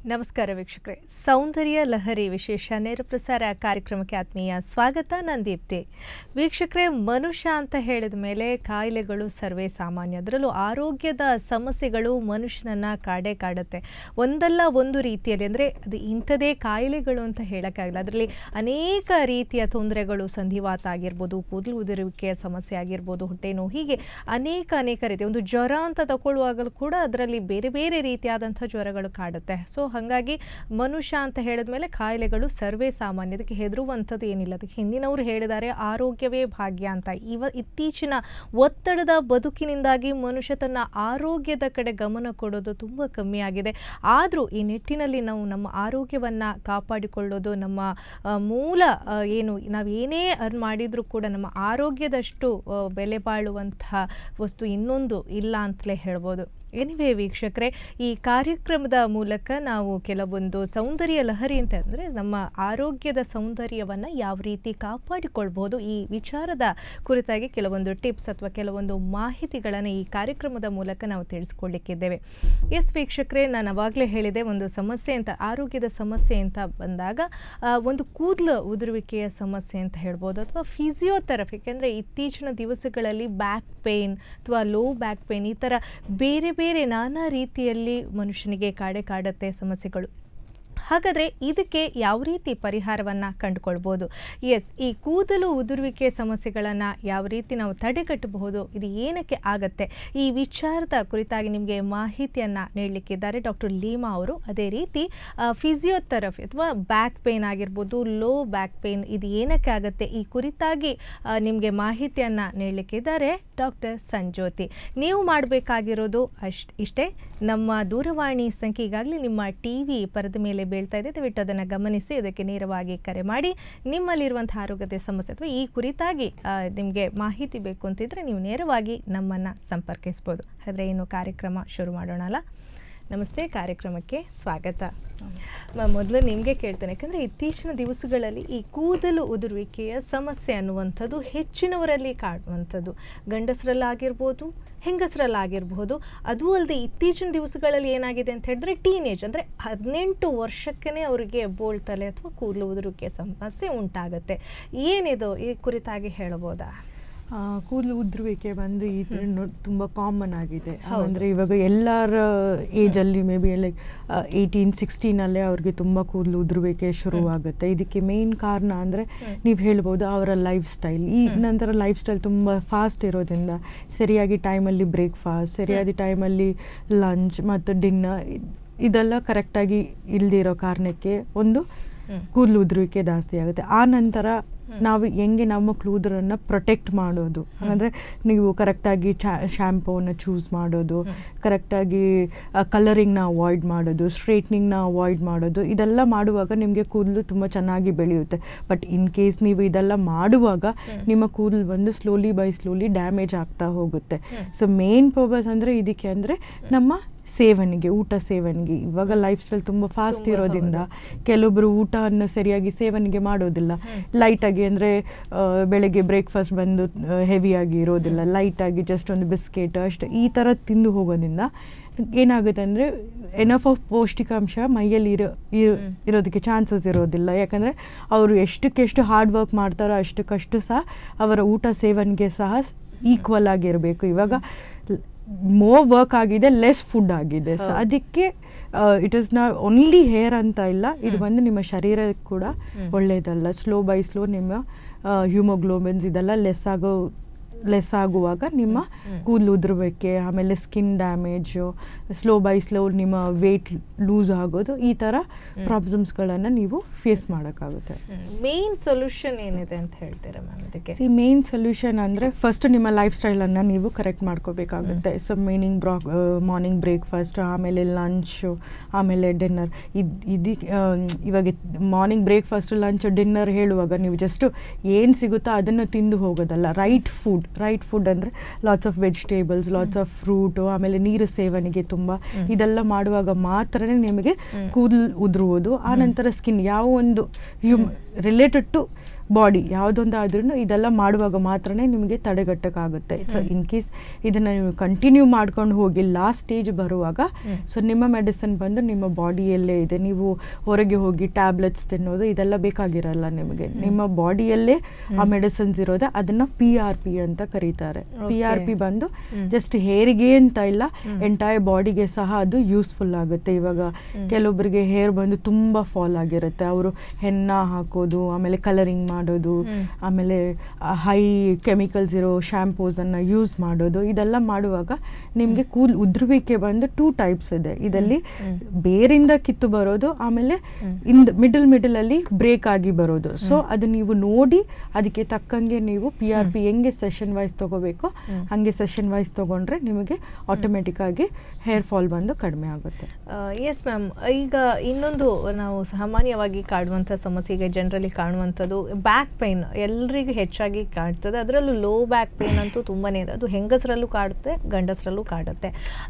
ನಮಸ್ಕಾರ ವೀಕ್ಷಕರೇ ಸೌಂದರ್ಯ ಲಹರಿ ವಿಶೇಷ ನೇರ ಪ್ರಸಾರ ಕಾರ್ಯಕ್ರಮಕ್ಕೆ ಆತ್ಮೀಯ ಸ್ವಾಗತ ನಾನು ದೀಪ್ತಿ ವೀಕ್ಷಕರೇ ಮನುಷ್ಯ ಅಂತ ಹೇಳಿದ ಮೇಲೆ ಕಾಯಿಲೆಗಳು ಸರ್ವೇ ಸಾಮಾನ್ಯ ಅದರಲ್ಲೂ ಆರೋಗ್ಯದ ಸಮಸ್ಯೆಗಳು ಮನುಷ್ಯನನ್ನು ಕಾಡೇ ಕಾಡುತ್ತೆ ಒಂದಲ್ಲ ಒಂದು ರೀತಿಯಲ್ಲಿ ಅಂದರೆ ಅದು ಇಂಥದೇ ಕಾಯಿಲೆಗಳು ಅಂತ ಹೇಳೋಕ್ಕಾಗಲ್ಲ ಅದರಲ್ಲಿ ಅನೇಕ ರೀತಿಯ ತೊಂದರೆಗಳು ಸಂಧಿವಾತ ಆಗಿರ್ಬೋದು ಕೂದಲು ಉದುರುವಿಕೆಯ ಸಮಸ್ಯೆ ಆಗಿರ್ಬೋದು ಹೊಟ್ಟೆ ನೋವು ಹೀಗೆ ಅನೇಕ ಅನೇಕ ರೀತಿ ಒಂದು ಜ್ವರ ಅಂತ ತಗೊಳ್ಳುವಾಗಲೂ ಕೂಡ ಅದರಲ್ಲಿ ಬೇರೆ ಬೇರೆ ರೀತಿಯಾದಂಥ ಜ್ವರಗಳು ಕಾಡುತ್ತೆ ಸೊ ಹಾಗಾಗಿ ಮನುಷ್ಯ ಅಂತ ಹೇಳಿದ್ಮೇಲೆ ಕಾಯಿಲೆಗಳು ಸರ್ವೇ ಸಾಮಾನ್ಯ ಅದಕ್ಕೆ ಹೆದರುವಂಥದ್ದು ಏನಿಲ್ಲ ಅದಕ್ಕೆ ಹಿಂದಿನವರು ಹೇಳಿದ್ದಾರೆ ಆರೋಗ್ಯವೇ ಭಾಗ್ಯ ಅಂತ ಇವ ಇತ್ತೀಚಿನ ಒತ್ತಡದ ಬದುಕಿನಿಂದಾಗಿ ಮನುಷ್ಯ ತನ್ನ ಆರೋಗ್ಯದ ಕಡೆ ಗಮನ ಕೊಡೋದು ತುಂಬ ಕಮ್ಮಿ ಆಗಿದೆ ಆದರೂ ಈ ನಿಟ್ಟಿನಲ್ಲಿ ನಾವು ನಮ್ಮ ಆರೋಗ್ಯವನ್ನು ಕಾಪಾಡಿಕೊಳ್ಳೋದು ನಮ್ಮ ಆ, ಮೂಲ ಆ, ಏನು ನಾವು ಏನೇ ಅರ್ನ್ ಮಾಡಿದರೂ ಕೂಡ ನಮ್ಮ ಆರೋಗ್ಯದಷ್ಟು ಆ, ಬೆಲೆ ಬಾಳುವಂತಹ ವಸ್ತು ಇನ್ನೊಂದು ಇಲ್ಲ ಅಂತಲೇ ಹೇಳ್ಬೋದು ಎನಿವೇ ವೀಕ್ಷಕರೇ ಈ ಕಾರ್ಯಕ್ರಮದ ಮೂಲಕ ನಾವು ಕೆಲವೊಂದು ಸೌಂದರ್ಯ ಲಹರಿ ಅಂತ ಅಂದರೆ ನಮ್ಮ ಆರೋಗ್ಯದ ಸೌಂದರ್ಯವನ್ನು ಯಾವ ರೀತಿ ಕಾಪಾಡಿಕೊಳ್ಬೋದು ಈ ವಿಚಾರದ ಕುರಿತಾಗಿ ಕೆಲವೊಂದು ಟಿಪ್ಸ್ ಅಥವಾ ಕೆಲವೊಂದು ಮಾಹಿತಿಗಳನ್ನು ಈ ಕಾರ್ಯಕ್ರಮದ ಮೂಲಕ ನಾವು ತಿಳಿಸ್ಕೊಳ್ಳಿಕ್ಕಿದ್ದೇವೆ ಎಸ್ ವೀಕ್ಷಕರೇ ನಾನು ಅವಾಗಲೇ ಹೇಳಿದೆ ಒಂದು ಸಮಸ್ಯೆ ಅಂತ ಆರೋಗ್ಯದ ಸಮಸ್ಯೆ ಅಂತ ಬಂದಾಗ ಆ, ಒಂದು ಕೂದಲು ಉದುರುವಿಕೆಯ ಸಮಸ್ಯೆ ಅಂತ ಹೇಳ್ಬೋದು ಅಥವಾ ಫಿಸಿಯೋಥೆರಪಿ ಯಾಕೆಂದರೆ ಇತ್ತೀಚಿನ ದಿವಸಗಳಲ್ಲಿ ಬ್ಯಾಕ್ ಪೇಯ್ನ್ ಅಥವಾ ಲೋ ಬ್ಯಾಕ್ ಪೇಯ್ನ್ ಈ ಥರ ಬೇರೆ ಬೇರೆ ನಾನಾ ರೀತಿಯಲ್ಲಿ ಮನುಷ್ಯನಿಗೆ ಕಾಡೆ ಕಾಡುತ್ತೆ ಸಮಸ್ಯೆಗಳು ಹಾಗಾದರೆ ಇದಕ್ಕೆ ಯಾವ ರೀತಿ ಪರಿಹಾರವನ್ನು ಕಂಡುಕೊಳ್ಬೋದು ಎಸ್ ಈ ಕೂದಲು ಉದುರುವಿಕೆ ಸಮಸ್ಯೆಗಳನ್ನು ಯಾವ ರೀತಿ ನಾವು ತಡೆಗಟ್ಟಬಹುದು ಇದು ಏನಕ್ಕೆ ಆಗತ್ತೆ ಈ ವಿಚಾರದ ಕುರಿತಾಗಿ ನಿಮಗೆ ಮಾಹಿತಿಯನ್ನು ನೀಡಲಿಕ್ಕಿದ್ದಾರೆ ಡಾಕ್ಟರ್ ಲೀಮಾ ಅವರು ಅದೇ ರೀತಿ ಫಿಸಿಯೋಥೆರಪಿ ಅಥವಾ ಬ್ಯಾಕ್ ಪೇನ್ ಆಗಿರ್ಬೋದು ಲೋ ಬ್ಯಾಕ್ ಪೇನ್ ಇದು ಏನಕ್ಕೆ ಆಗುತ್ತೆ ಈ ಕುರಿತಾಗಿ ನಿಮಗೆ ಮಾಹಿತಿಯನ್ನು ನೀಡಲಿಕ್ಕಿದ್ದಾರೆ ಡಾಕ್ಟರ್ ಸಂಜೋತಿ ನೀವು ಮಾಡಬೇಕಾಗಿರೋದು ಅಷ್ಟು ಇಷ್ಟೇ ನಮ್ಮ ದೂರವಾಣಿ ಸಂಖ್ಯೆ ಈಗಾಗಲೇ ನಿಮ್ಮ ಟಿ ವಿ ಪರದ ಮೇಲೆ ಬೀಳ್ತಾ ಇದೆ ದಯವಿಟ್ಟು ಅದನ್ನು ಗಮನಿಸಿ ಅದಕ್ಕೆ ನೇರವಾಗಿ ಕರೆ ಮಾಡಿ ನಿಮ್ಮಲ್ಲಿರುವಂಥ ಆರೋಗ್ಯದ ಸಮಸ್ಯೆ ಅಥವಾ ಈ ಕುರಿತಾಗಿ ನಿಮಗೆ ಮಾಹಿತಿ ಬೇಕು ಅಂತಿದ್ರೆ ನೀವು ನೇರವಾಗಿ ನಮ್ಮನ್ನು ಸಂಪರ್ಕಿಸ್ಬೋದು ಆದರೆ ಇನ್ನು ಕಾರ್ಯಕ್ರಮ ಶುರು ಮಾಡೋಣ ಅಲ್ಲ ನಮಸ್ತೆ ಕಾರ್ಯಕ್ರಮಕ್ಕೆ ಸ್ವಾಗತ ಮ- ಮೊದಲು ನಿಮಗೆ ಕೇಳ್ತೇನೆ ಯಾಕಂದರೆ ಇತ್ತೀಚಿನ ದಿವಸಗಳಲ್ಲಿ ಈ ಕೂದಲು ಉದುರುವಿಕೆಯ ಸಮಸ್ಯೆ ಅನ್ನುವಂಥದ್ದು ಹೆಚ್ಚಿನವರಲ್ಲಿ ಕಾಡುವಂಥದ್ದು ಗಂಡಸರಲ್ಲಾಗಿರ್ಬೋದು ಹೆಂಗಸರಲ್ಲಾಗಿರ್ಬೋದು ಅದು ಅಲ್ಲದೆ ಇತ್ತೀಚಿನ ದಿವಸಗಳಲ್ಲಿ ಏನಾಗಿದೆ ಅಂತ ಹೇಳಿದ್ರೆ ಟೀನೇಜ್ ಅಂದರೆ ಹದಿನೆಂಟು ವರ್ಷಕ್ಕೇ ಅವರಿಗೆ ಬೋಳ್ತಲೆ ಅಥವಾ ಕೂದಲು ಉದುರುವಿಕೆ ಸಮಸ್ಯೆ ಉಂಟಾಗುತ್ತೆ ಏನಿದು ಈ ಕುರಿತಾಗಿ ಹೇಳ್ಬೋದಾ ಆ, ಕೂದಲು ಉದ್ರುವಿಕೆ ಬಂದು ಈ ಥರ ನೋ- ತುಂಬಾ ಕಾಮನ್ ಆಗಿದೆ ಹೌದು. ಅಂದ್ರೆ ಇವಾಗ ಎಲ್ಲರ ಏಜಲ್ಲಿ ಮೇ ಬಿ ಲೈಕ್ ಏಯ್ಟೀನ್ ಸಿಕ್ಸ್ಟೀನಲ್ಲೇ ಅವ್ರಿಗೆ ತುಂಬ ಕೂದಲು ಉದ್ರುವಿಕೆ ಶುರುವಾಗುತ್ತೆ ಇದಕ್ಕೆ ಮೇನ್ ಕಾರಣ ಅಂದರೆ ನೀವು ಹೇಳ್ಬೋದು ಅವರ ಲೈಫ್ ಸ್ಟೈಲ್ ಈ ನಂತರ ಲೈಫ್ ಸ್ಟೈಲ್ ತುಂಬ ಫಾಸ್ಟ್ ಇರೋದ್ರಿಂದ ಸರಿಯಾಗಿ ಟೈಮಲ್ಲಿ ಬ್ರೇಕ್ಫಾಸ್ಟ್ ಸರಿಯಾದ ಟೈಮಲ್ಲಿ ಲಂಚ್ ಮತ್ತು ಡಿನ್ನರ್ ಇದೆಲ್ಲ ಕರೆಕ್ಟಾಗಿ ಇಲ್ದಿರೋ ಕಾರಣಕ್ಕೆ ಒಂದು ಹ್ಮ್. ಕೂದಲು ಉದುರುವಿಕೆ ಜಾಸ್ತಿ ಆಗುತ್ತೆ ಆ ನಂತರ ನಾವು ಹೆಂಗೆ ನಮ್ಮ ಕೂದಲನ್ನು ಪ್ರೊಟೆಕ್ಟ್ ಮಾಡೋದು ಅಂದರೆ ನೀವು ಕರೆಕ್ಟಾಗಿ ಶ್ಯಾಂಪೂನ ಚೂಸ್ ಮಾಡೋದು ಕರೆಕ್ಟಾಗಿ ಕಲರಿಂಗ್ನ ಅವಾಯ್ಡ್ ಮಾಡೋದು ಸ್ಟ್ರೇಟ್ನಿಂಗ್ನ ಅವಾಯ್ಡ್ ಮಾಡೋದು ಇದೆಲ್ಲ ಮಾಡುವಾಗ ನಿಮಗೆ ಕೂದಲು ತುಂಬ ಚೆನ್ನಾಗಿ ಬೆಳೆಯುತ್ತೆ ಬಟ್ ಇನ್ ಕೇಸ್ ನೀವು ಇದೆಲ್ಲ ಮಾಡುವಾಗ ನಿಮ್ಮ ಕೂದಲು ಬಂದು ಸ್ಲೋಲಿ ಬೈ ಸ್ಲೋಲಿ ಡ್ಯಾಮೇಜ್ ಆಗ್ತಾ ಹೋಗುತ್ತೆ ಸೊ ಮೇನ್ ಪರ್ಪಸ್ ಅಂದರೆ ಇದಕ್ಕೆ ಅಂದರೆ ನಮ್ಮ ಸೇವನೆಗೆ ಊಟ ಸೇವನೆಗೆ ಇವಾಗ ಲೈಫ್ ಸ್ಟೈಲ್ ತುಂಬ ಫಾಸ್ಟ್ ತುಂಬ ಇರೋದ್ರಿಂದ ಕೆಲವೊಬ್ಬರು ಊಟವನ್ನು ಸರಿಯಾಗಿ ಸೇವನೆಗೆ ಮಾಡೋದಿಲ್ಲ ಲೈಟಾಗಿ ಅಂದರೆ ಬೆಳಗ್ಗೆ ಬ್ರೇಕ್ಫಾಸ್ಟ್ ಬಂದು ಹೆವಿಯಾಗಿ ಇರೋದಿಲ್ಲ ಲೈಟಾಗಿ ಜಸ್ಟ್ ಒಂದು ಬಿಸ್ಕೆಟ್ ಅಷ್ಟು ಈ ಥರ ತಿಂದು ಹೋಗೋದ್ರಿಂದ ಏನಾಗುತ್ತೆ ಅಂದರೆ ಎನಫ್ ಆಫ್ ಪೌಷ್ಟಿಕಾಂಶ ಮೈಯಲ್ಲಿ ಇರೋ ಇರೋ- ಇರೋದಕ್ಕೆ ಚಾನ್ಸಸ್ ಇರೋದಿಲ್ಲ ಯಾಕಂದರೆ ಅವರು ಎಷ್ಟಕ್ಕೆಷ್ಟು ಹಾರ್ಡ್ ವರ್ಕ್ ಮಾಡ್ತಾರೋ ಅಷ್ಟಕ್ಕಷ್ಟು ಸಹ ಅವರ ಊಟ ಸೇವನೆಗೆ ಸಹ ಈಕ್ವಲ್ ಆಗಿರಬೇಕು ಇವಾಗ ಮೋರ್ ವರ್ಕ್ ಆಗಿದೆ ಲೆಸ್ ಫುಡ್ ಆಗಿದೆ ಸೊ ಹೌದು. ಅದಕ್ಕೆ ಇಟ್ ಇಸ್ ನಾ ಓನ್ಲಿ ಹೇರ್ ಅಂತ ಇಲ್ಲ ಇದು ಬಂದು ನಿಮ್ಮ ಶರೀರಕ್ಕೆ ಕೂಡ ಹ್ಮ್. ಒಳ್ಳೆಯದಲ್ಲ ಸ್ಲೋ ಬೈ ಸ್ಲೋ ನಿಮ್ಮ ಹ್ಯೂಮೋಗ್ಲೋಬಿನ್ಸ್ ಇದೆಲ್ಲ ಲೆಸ್ ಆಗೋ ಲೆಸ್ ಆಗುವಾಗ ನಿಮ್ಮ ಹ್ಮ್. ಕೂದಲು ಉದುರುವಿಕೆ ಆಮೇಲೆ skin damage slow by slow ನಿಮ್ಮ ವೆಯ್ಟ್ ಲೂಸ್ ಆಗೋದು ಈ ಥರ ಪ್ರಾಬ್ಲಮ್ಸ್ಗಳನ್ನು ನೀವು ಫೇಸ್ ಮಾಡೋಕ್ಕಾಗುತ್ತೆ ಮೇನ್ ಸೊಲ್ಯೂಷನ್ ಏನಿದೆ ಅಂತ ಹೇಳ್ತೀರಾ ಮ್ಯಾಮ್ ಇದಕ್ಕೆ ಸಿ ಮೇನ್ ಸೊಲ್ಯೂಷನ್ ಅಂದರೆ ಫಸ್ಟ್ ನಿಮ್ಮ ಲೈಫ್ ಸ್ಟೈಲನ್ನು ನೀವು ಕರೆಕ್ಟ್ ಮಾಡ್ಕೋಬೇಕಾಗುತ್ತೆ ಸೊ ಮೀನಿಂಗ್ ಬ್ರಾ ಮಾರ್ನಿಂಗ್ ಬ್ರೇಕ್ಫಾಸ್ಟ್ ಆಮೇಲೆ ಲಂಚು ಆಮೇಲೆ ಡಿನ್ನರ್ ಇದು ಇದು ಇವಾಗ ಮಾರ್ನಿಂಗ್ ಬ್ರೇಕ್ಫಾಸ್ಟ್ ಲಂಚ್ ಡಿನ್ನರ್ ಹೇಳುವಾಗ ನೀವು ಜಸ್ಟು ಏನು ಸಿಗುತ್ತೋ ಅದನ್ನು ತಿಂದು ಹೋಗೋದಲ್ಲ ರೈಟ್ ಫುಡ್ ರೈಟ್ ಫುಡ್ ಅಂದರೆ lots of vegetables lots of fruit ಆಮೇಲೆ ನೀರು ಸೇವನೆಗೆ ತುಂಬ ಇದೆಲ್ಲ ಮಾಡುವಾಗ ಮಾತ್ರನೇ ನಿಮಗೆ ಕೂದಲು ಉದುರುವುದು ಆ ನಂತರ ಸ್ಕಿನ್ ಯಾವ ಒಂದು ಹ್ಯೂಮ್ ರಿಲೇಟೆಡ್ ಟು ಬಾಡಿ ಯಾವುದೊಂದಾದ್ರೂ ಇದೆಲ್ಲ ಮಾಡುವಾಗ ಮಾತ್ರನೇ ನಿಮಗೆ ತಡೆಗಟ್ಟಕ್ಕಾಗುತ್ತೆ ಸೊ ಇನ್ ಕೇಸ್ ಇದನ್ನು ನೀವು ಕಂಟಿನ್ಯೂ ಮಾಡ್ಕೊಂಡು ಹೋಗಿ ಲಾಸ್ಟ್ ಸ್ಟೇಜ್ ಬರುವಾಗ ಹ್ಮ್. ಸೊ ನಿಮ್ಮ ಮೆಡಿಸಿನ್ ಬಂದು ನಿಮ್ಮ ಬಾಡಿಯಲ್ಲೇ ಇದೆ ನೀವು ಹೊರಗೆ ಹೋಗಿ ಟ್ಯಾಬ್ಲೆಟ್ಸ್ ತಿನ್ನೋದು ಇದೆಲ್ಲ ಬೇಕಾಗಿರಲ್ಲ ನಿಮಗೆ ನಿಮ್ಮ ಬಾಡಿಯಲ್ಲೇ ಆ ಮೆಡಿಸಿನ್ಸ್ ಇರೋದು ಅದನ್ನ ಪಿ ಆರ್ ಪಿ ಅಂತ ಕರೀತಾರೆ ಪಿ ಆರ್ ಪಿ Okay. ಬಂದು ಹ್ಮ್. ಜಸ್ಟ್ ಹೇರಿಗೆ ಅಂತ ಇಲ್ಲ ಹ್ಮ್. ಎಂಟೈರ್ ಬಾಡಿಗೆ ಸಹ ಅದು ಯೂಸ್ಫುಲ್ ಆಗುತ್ತೆ ಇವಾಗ ಹ್ಮ್. ಕೆಲವೊಬ್ಬರಿಗೆ ಹೇರ್ ಬಂದು ತುಂಬ ಫಾಲ್ ಆಗಿರುತ್ತೆ ಅವರು ಹೆನ್ನ ಹಾಕೋದು ಆಮೇಲೆ ಕಲರಿಂಗ್ ಮಾಡೋದು ಹ್ಮ್. ಆಮೇಲೆ ಹೈ ಕೆಮಿಕಲ್ಸ್ ಇರೋ ಶಾಂಪೂಸನ್ನು ಯೂಸ್ ಮಾಡೋದು ಇದೆಲ್ಲ ಮಾಡುವಾಗ ನಿಮಗೆ ಕೂಲ್ ಉದುರುವಿಕೆ ಬಂದು ಟೂ ಟೈಪ್ಸ್ ಇದೆ ಇದರಲ್ಲಿ ಹ್ಮ್. ಬೇರಿಂದ ಕಿತ್ತು ಬರೋದು ಆಮೇಲೆ ಹ್ಮ್. ಇಂದ ಮಿಡಲ್ ಮಿಡಲ್ ಅಲ್ಲಿ ಬ್ರೇಕ್ ಆಗಿ ಬರೋದು ಸೊ ಅದು ನೀವು ನೋಡಿ ಅದಕ್ಕೆ ತಕ್ಕಂಗೆ ನೀವು ಪಿ ಆರ್ ಪಿ ಹೆಂಗೆ ಸೆಷನ್ ವೈಸ್ ತಗೋಬೇಕು ಹ್ಮ್. ಹಂಗೆ ಸೆಷನ್ ವೈಸ್ ತಗೊಂಡ್ರೆ ನಿಮಗೆ ಆಟೋಮೆಟಿಕ್ ಆಗಿ ಹೇರ್ ಫಾಲ್ ಬಂದು ಕಡಿಮೆ ಆಗುತ್ತೆ ಎಸ್ ಮ್ಯಾಮ್ ಈಗ ಇನ್ನೊಂದು ನಾವು ಸಾಮಾನ್ಯವಾಗಿ ಕಾಡುವಂಥ ಸಮಸ್ಯೆ ಈಗ ಜನರಲಿ ಕಾಣುವಂಥದ್ದು ಬ್ಯಾಕ್ ಪೈನ್ ಎಲ್ರಿಗೂ ಹೆಚ್ಚಾಗಿ ಕಾಡ್ತದೆ ಅದರಲ್ಲೂ ಲೋ ಬ್ಯಾಕ್ ಪೇನ್ ಅಂತೂ ತುಂಬಾ ಇದೆ ಅದು ಹೆಂಗಸರಲ್ಲೂ ಕಾಡುತ್ತೆ ಗಂಡಸರಲ್ಲೂ ಕಾಡುತ್ತೆ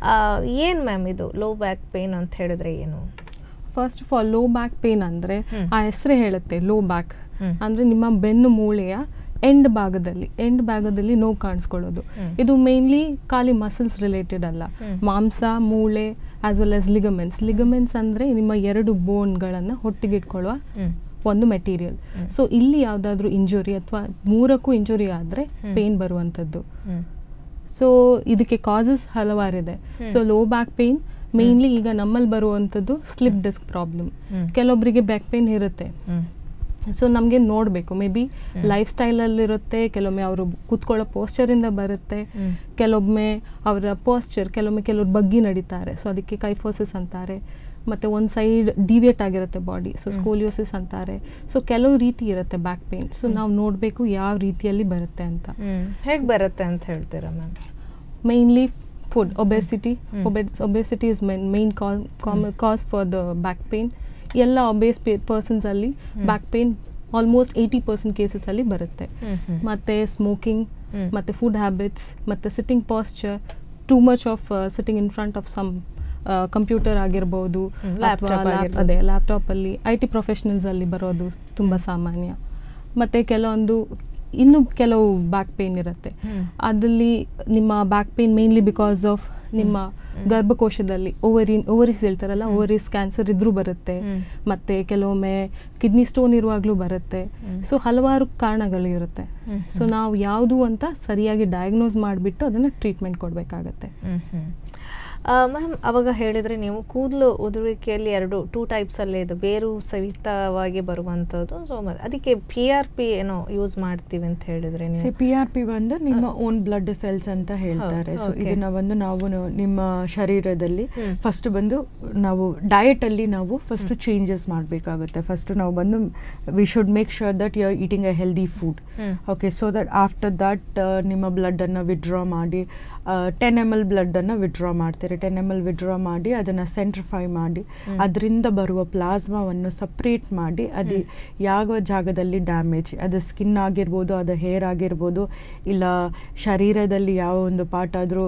ಏನು ಮ್ಯಾಮ್ ಇದು ಲೋ ಬ್ಯಾಕ್ ಪೇನ್ ಅಂತ ಹೇಳಿದ್ರೆ ಏನು first of all low back pain ಅಂದರೆ ಹ್ಮ್. ಆ ಹೆಸರೇ ಹೇಳುತ್ತೆ ಲೋ ಬ್ಯಾಕ್ ಹ್ಮ್. ಅಂದರೆ ನಿಮ್ಮ ಬೆನ್ನು ಮೂಳೆಯ ಎಂಡ್ ಭಾಗದಲ್ಲಿ ಎಂಡ್ ಭಾಗದಲ್ಲಿ ನೋವು ಕಾಣಿಸ್ಕೊಳ್ಳೋದು ಹ್ಮ್. ಇದು ಮೇನ್ಲಿ ಖಾಲಿ ಮಸಲ್ಸ್ ರಿಲೇಟೆಡ್ ಅಲ್ಲ ಹ್ಮ್. ಮಾಂಸ ಮೂಳೆ as well as ligaments ligaments ಅಂದರೆ ನಿಮ್ಮ ಎರಡು ಬೋನ್ಗಳನ್ನು ಒಟ್ಟಿಗೆ ಇಟ್ಕೊಳ್ಳುವ ಹ್ಮ್. ಒಂದು ಮೆಟೀರಿಯಲ್ ಹ್ಮ್. ಸೊ ಇಲ್ಲಿ ಯಾವುದಾದ್ರೂ ಇಂಜುರಿ ಅಥವಾ ಮೂರಕ್ಕೂ ಇಂಜುರಿ ಆದರೆ ಹ್ಮ್. ಪೇನ್ ಬರುವಂಥದ್ದು ಹ್ಮ್. ಸೊ ಇದಕ್ಕೆ ಕಾಸಸ್ ಹಲವಾರಿದೆ ಹ್ಮ್. So low back pain mainly ಈಗ ನಮ್ಮಲ್ಲಿ ಬರುವಂಥದ್ದು ಸ್ಲಿಪ್ ಡಿಸ್ಕ್ ಪ್ರಾಬ್ಲಮ್ ಹ್ಮ್. ಕೆಲವೊಬ್ಬರಿಗೆ ಬ್ಯಾಕ್ ಪೇನ್ ಇರುತ್ತೆ ಹ್ಮ್. ಸೊ ನಮಗೆ ನೋಡಬೇಕು ಮೇ ಬಿ ಹ್ಮ್. ಲೈಫ್ ಸ್ಟೈಲಲ್ಲಿರುತ್ತೆ ಕೆಲವೊಮ್ಮೆ ಅವರು ಕೂತ್ಕೊಳ್ಳೋ ಪೋಸ್ಚರಿಂದ ಬರುತ್ತೆ ಹ್ಮ್. ಕೆಲವೊಮ್ಮೆ ಅವರ ಪೋಸ್ಚರ್ ಕೆಲವೊಮ್ಮೆ ಕೆಲವ್ರು ಬಗ್ಗಿ ನಡೀತಾರೆ ಸೊ ಅದಕ್ಕೆ ಕೈಫೋಸಿಸ್ ಅಂತಾರೆ ಮತ್ತು ಒಂದು ಸೈಡ್ ಡಿವಿಯೇಟ್ ಆಗಿರುತ್ತೆ ಬಾಡಿ ಸೊ ಹ್ಮ್. ಸ್ಕೋಲಿಯೋಸಿಸ್ ಅಂತಾರೆ ಸೊ ಕೆಲವು ರೀತಿ ಇರುತ್ತೆ ಬ್ಯಾಕ್ ಪೇನ್ ಸೊ ಹ್ಮ್. ನಾವು ನೋಡಬೇಕು ಯಾವ ರೀತಿಯಲ್ಲಿ ಬರುತ್ತೆ ಅಂತ ಹ್ಮ್. ಹೇಗ್ ಬರುತ್ತೆ ಅಂತ ಹೇಳ್ತೀರಾ ma'am mainly food obesity Mm. Obe- obesity is main, main cause, com- cause for the back pain ಎಲ್ಲ ಒಬೇಸ್ ಪರ್ಸನ್ಸ್ ಅಲ್ಲಿ Mm. Back pain almost eighty percent cases ಅಲ್ಲಿ ಬರುತ್ತೆ ಹ್ಮ್. ಹ್ಮ್. ಮತ್ತೆ ಸ್ಮೋಕಿಂಗ್ ಹ್ಮ್. ಮತ್ತೆ ಫುಡ್ ಹ್ಯಾಬಿಟ್ಸ್ ಮತ್ತೆ sitting posture too much of sitting in front of some computer ಆಗಿರ್ಬೋದು ಹ್ಮ್, ಅಥವಾ laptop ಲ್ಯಾಪ್ ಆಗಿರ್ಬೋದು. ಅದೇ ಲ್ಯಾಪ್ಟಾಪ್ ಅಲ್ಲಿ ಐ ಟಿ ಪ್ರೊಫೆಷನಲ್ಸ್ ಅಲ್ಲಿ ಬರೋದು ತುಂಬಾ ಸಾಮಾನ್ಯ ಮತ್ತೆ ಕೆಲವೊಂದು ಇನ್ನು ಕೆಲವು ಬ್ಯಾಕ್ ಪೇನ್ ಇರುತ್ತೆ ಹ್ಮ್. ಅದಲ್ಲಿ ನಿಮ್ಮ back pain mainly because of ನಿಮ್ಮ ಹ್ಮ್. ಗರ್ಭಕೋಶದಲ್ಲಿ ಓವರಿ ಓವರೀಸ್ ಹೇಳ್ತಾರಲ್ಲ ಹ್ಮ್. ಓವರೀಸ್ ಕ್ಯಾನ್ಸರ್ ಇದ್ರೂ ಬರುತ್ತೆ ಹ್ಮ್. ಮತ್ತೆ ಕೆಲವೊಮ್ಮೆ ಕಿಡ್ನಿ ಸ್ಟೋನ್ ಇರುವಾಗಲೂ ಬರುತ್ತೆ ಹ್ಮ್. ಸೊ ಹಲವಾರು ಕಾರಣಗಳಿರುತ್ತೆ ಹ್ಮ್. ಸೊ ನಾವು ಯಾವುದು ಅಂತ ಸರಿಯಾಗಿ ಡಯಾಗ್ನೋಸ್ ಮಾಡಿಬಿಟ್ಟು ಅದನ್ನು ಟ್ರೀಟ್ಮೆಂಟ್ ಕೊಡಬೇಕಾಗತ್ತೆ ಹ್ಮ್ ಹ್ಮ್ ಮ್ಯಾಮ್ ಅವಾಗ ಹೇಳಿದ್ರೆ ನೀವು ಕೂದಲು ಉದುರುವಿಕೆಯಲ್ಲಿ ಎರಡು ಟೂ ಟೈಪ್ಸ್ ಅಲ್ಲೇ ಇದೆ ಬೇರು ಸಹಿತವಾಗಿ ಬರುವಂಥದ್ದು ಸೊ ಅದಕ್ಕೆ ಪಿ ಆರ್ ಪಿ ಏನೋ ಯೂಸ್ ಮಾಡ್ತೀವಿ ಅಂತ ಹೇಳಿದ್ರೆ ಸಿ ನೀವು ಪಿ ಆರ್ ಪಿ ಬಂದು ನಿಮ್ಮ ಓನ್ ಬ್ಲಡ್ ಸೆಲ್ಸ್ ಅಂತ ಹೇಳ್ತಾರೆ ಹೌದು, ಸೊ okay. ಇದನ್ನ ಬಂದು ನಾವು ನ- ನಿಮ್ಮ ಶರೀರದಲ್ಲಿ ಹ್ಮ್. ಫಸ್ಟ್ ಬಂದು ನಾವು ಡಯಟ್ ಅಲ್ಲಿ ನಾವು ಫಸ್ಟ್ ಚೇಂಜಸ್ ಮಾಡಬೇಕಾಗುತ್ತೆ ಫಸ್ಟ್ ನಾವು ಬಂದು we should make sure that you are eating a healthy food hmm. Okay so that after that ನಿಮ್ಮ ಬ್ಲಡ್ಡನ್ನು ವಿಡ್ರಾ ಮಾಡಿ ಟೆನ್ ಎಮ್ ಎಲ್ ಬ್ಲಡ್ಡನ್ನು ವಿಡ್ರಾ ಮಾಡ್ತಾರೆ ಟೆನ್ ಎಮ್ ಎಲ್ ವಿಡ್ರಾ ಮಾಡಿ ಅದನ್ನು ಸೆಂಟ್ರಿಫೈ ಮಾಡಿ ಹ್ಮ್. ಅದರಿಂದ ಬರುವ ಪ್ಲಾಸ್ಮಾವನ್ನು ಸಪ್ರೇಟ್ ಮಾಡಿ ಅದು ಯಾವ ಜಾಗದಲ್ಲಿ ಡ್ಯಾಮೇಜ್ ಅದು ಸ್ಕಿನ್ ಆಗಿರ್ಬೋದು ಅದು ಹೇರ್ ಆಗಿರ್ಬೋದು ಇಲ್ಲ ಶರೀರದಲ್ಲಿ ಯಾವ ಒಂದು ಪಾರ್ಟ್ ಆದರೂ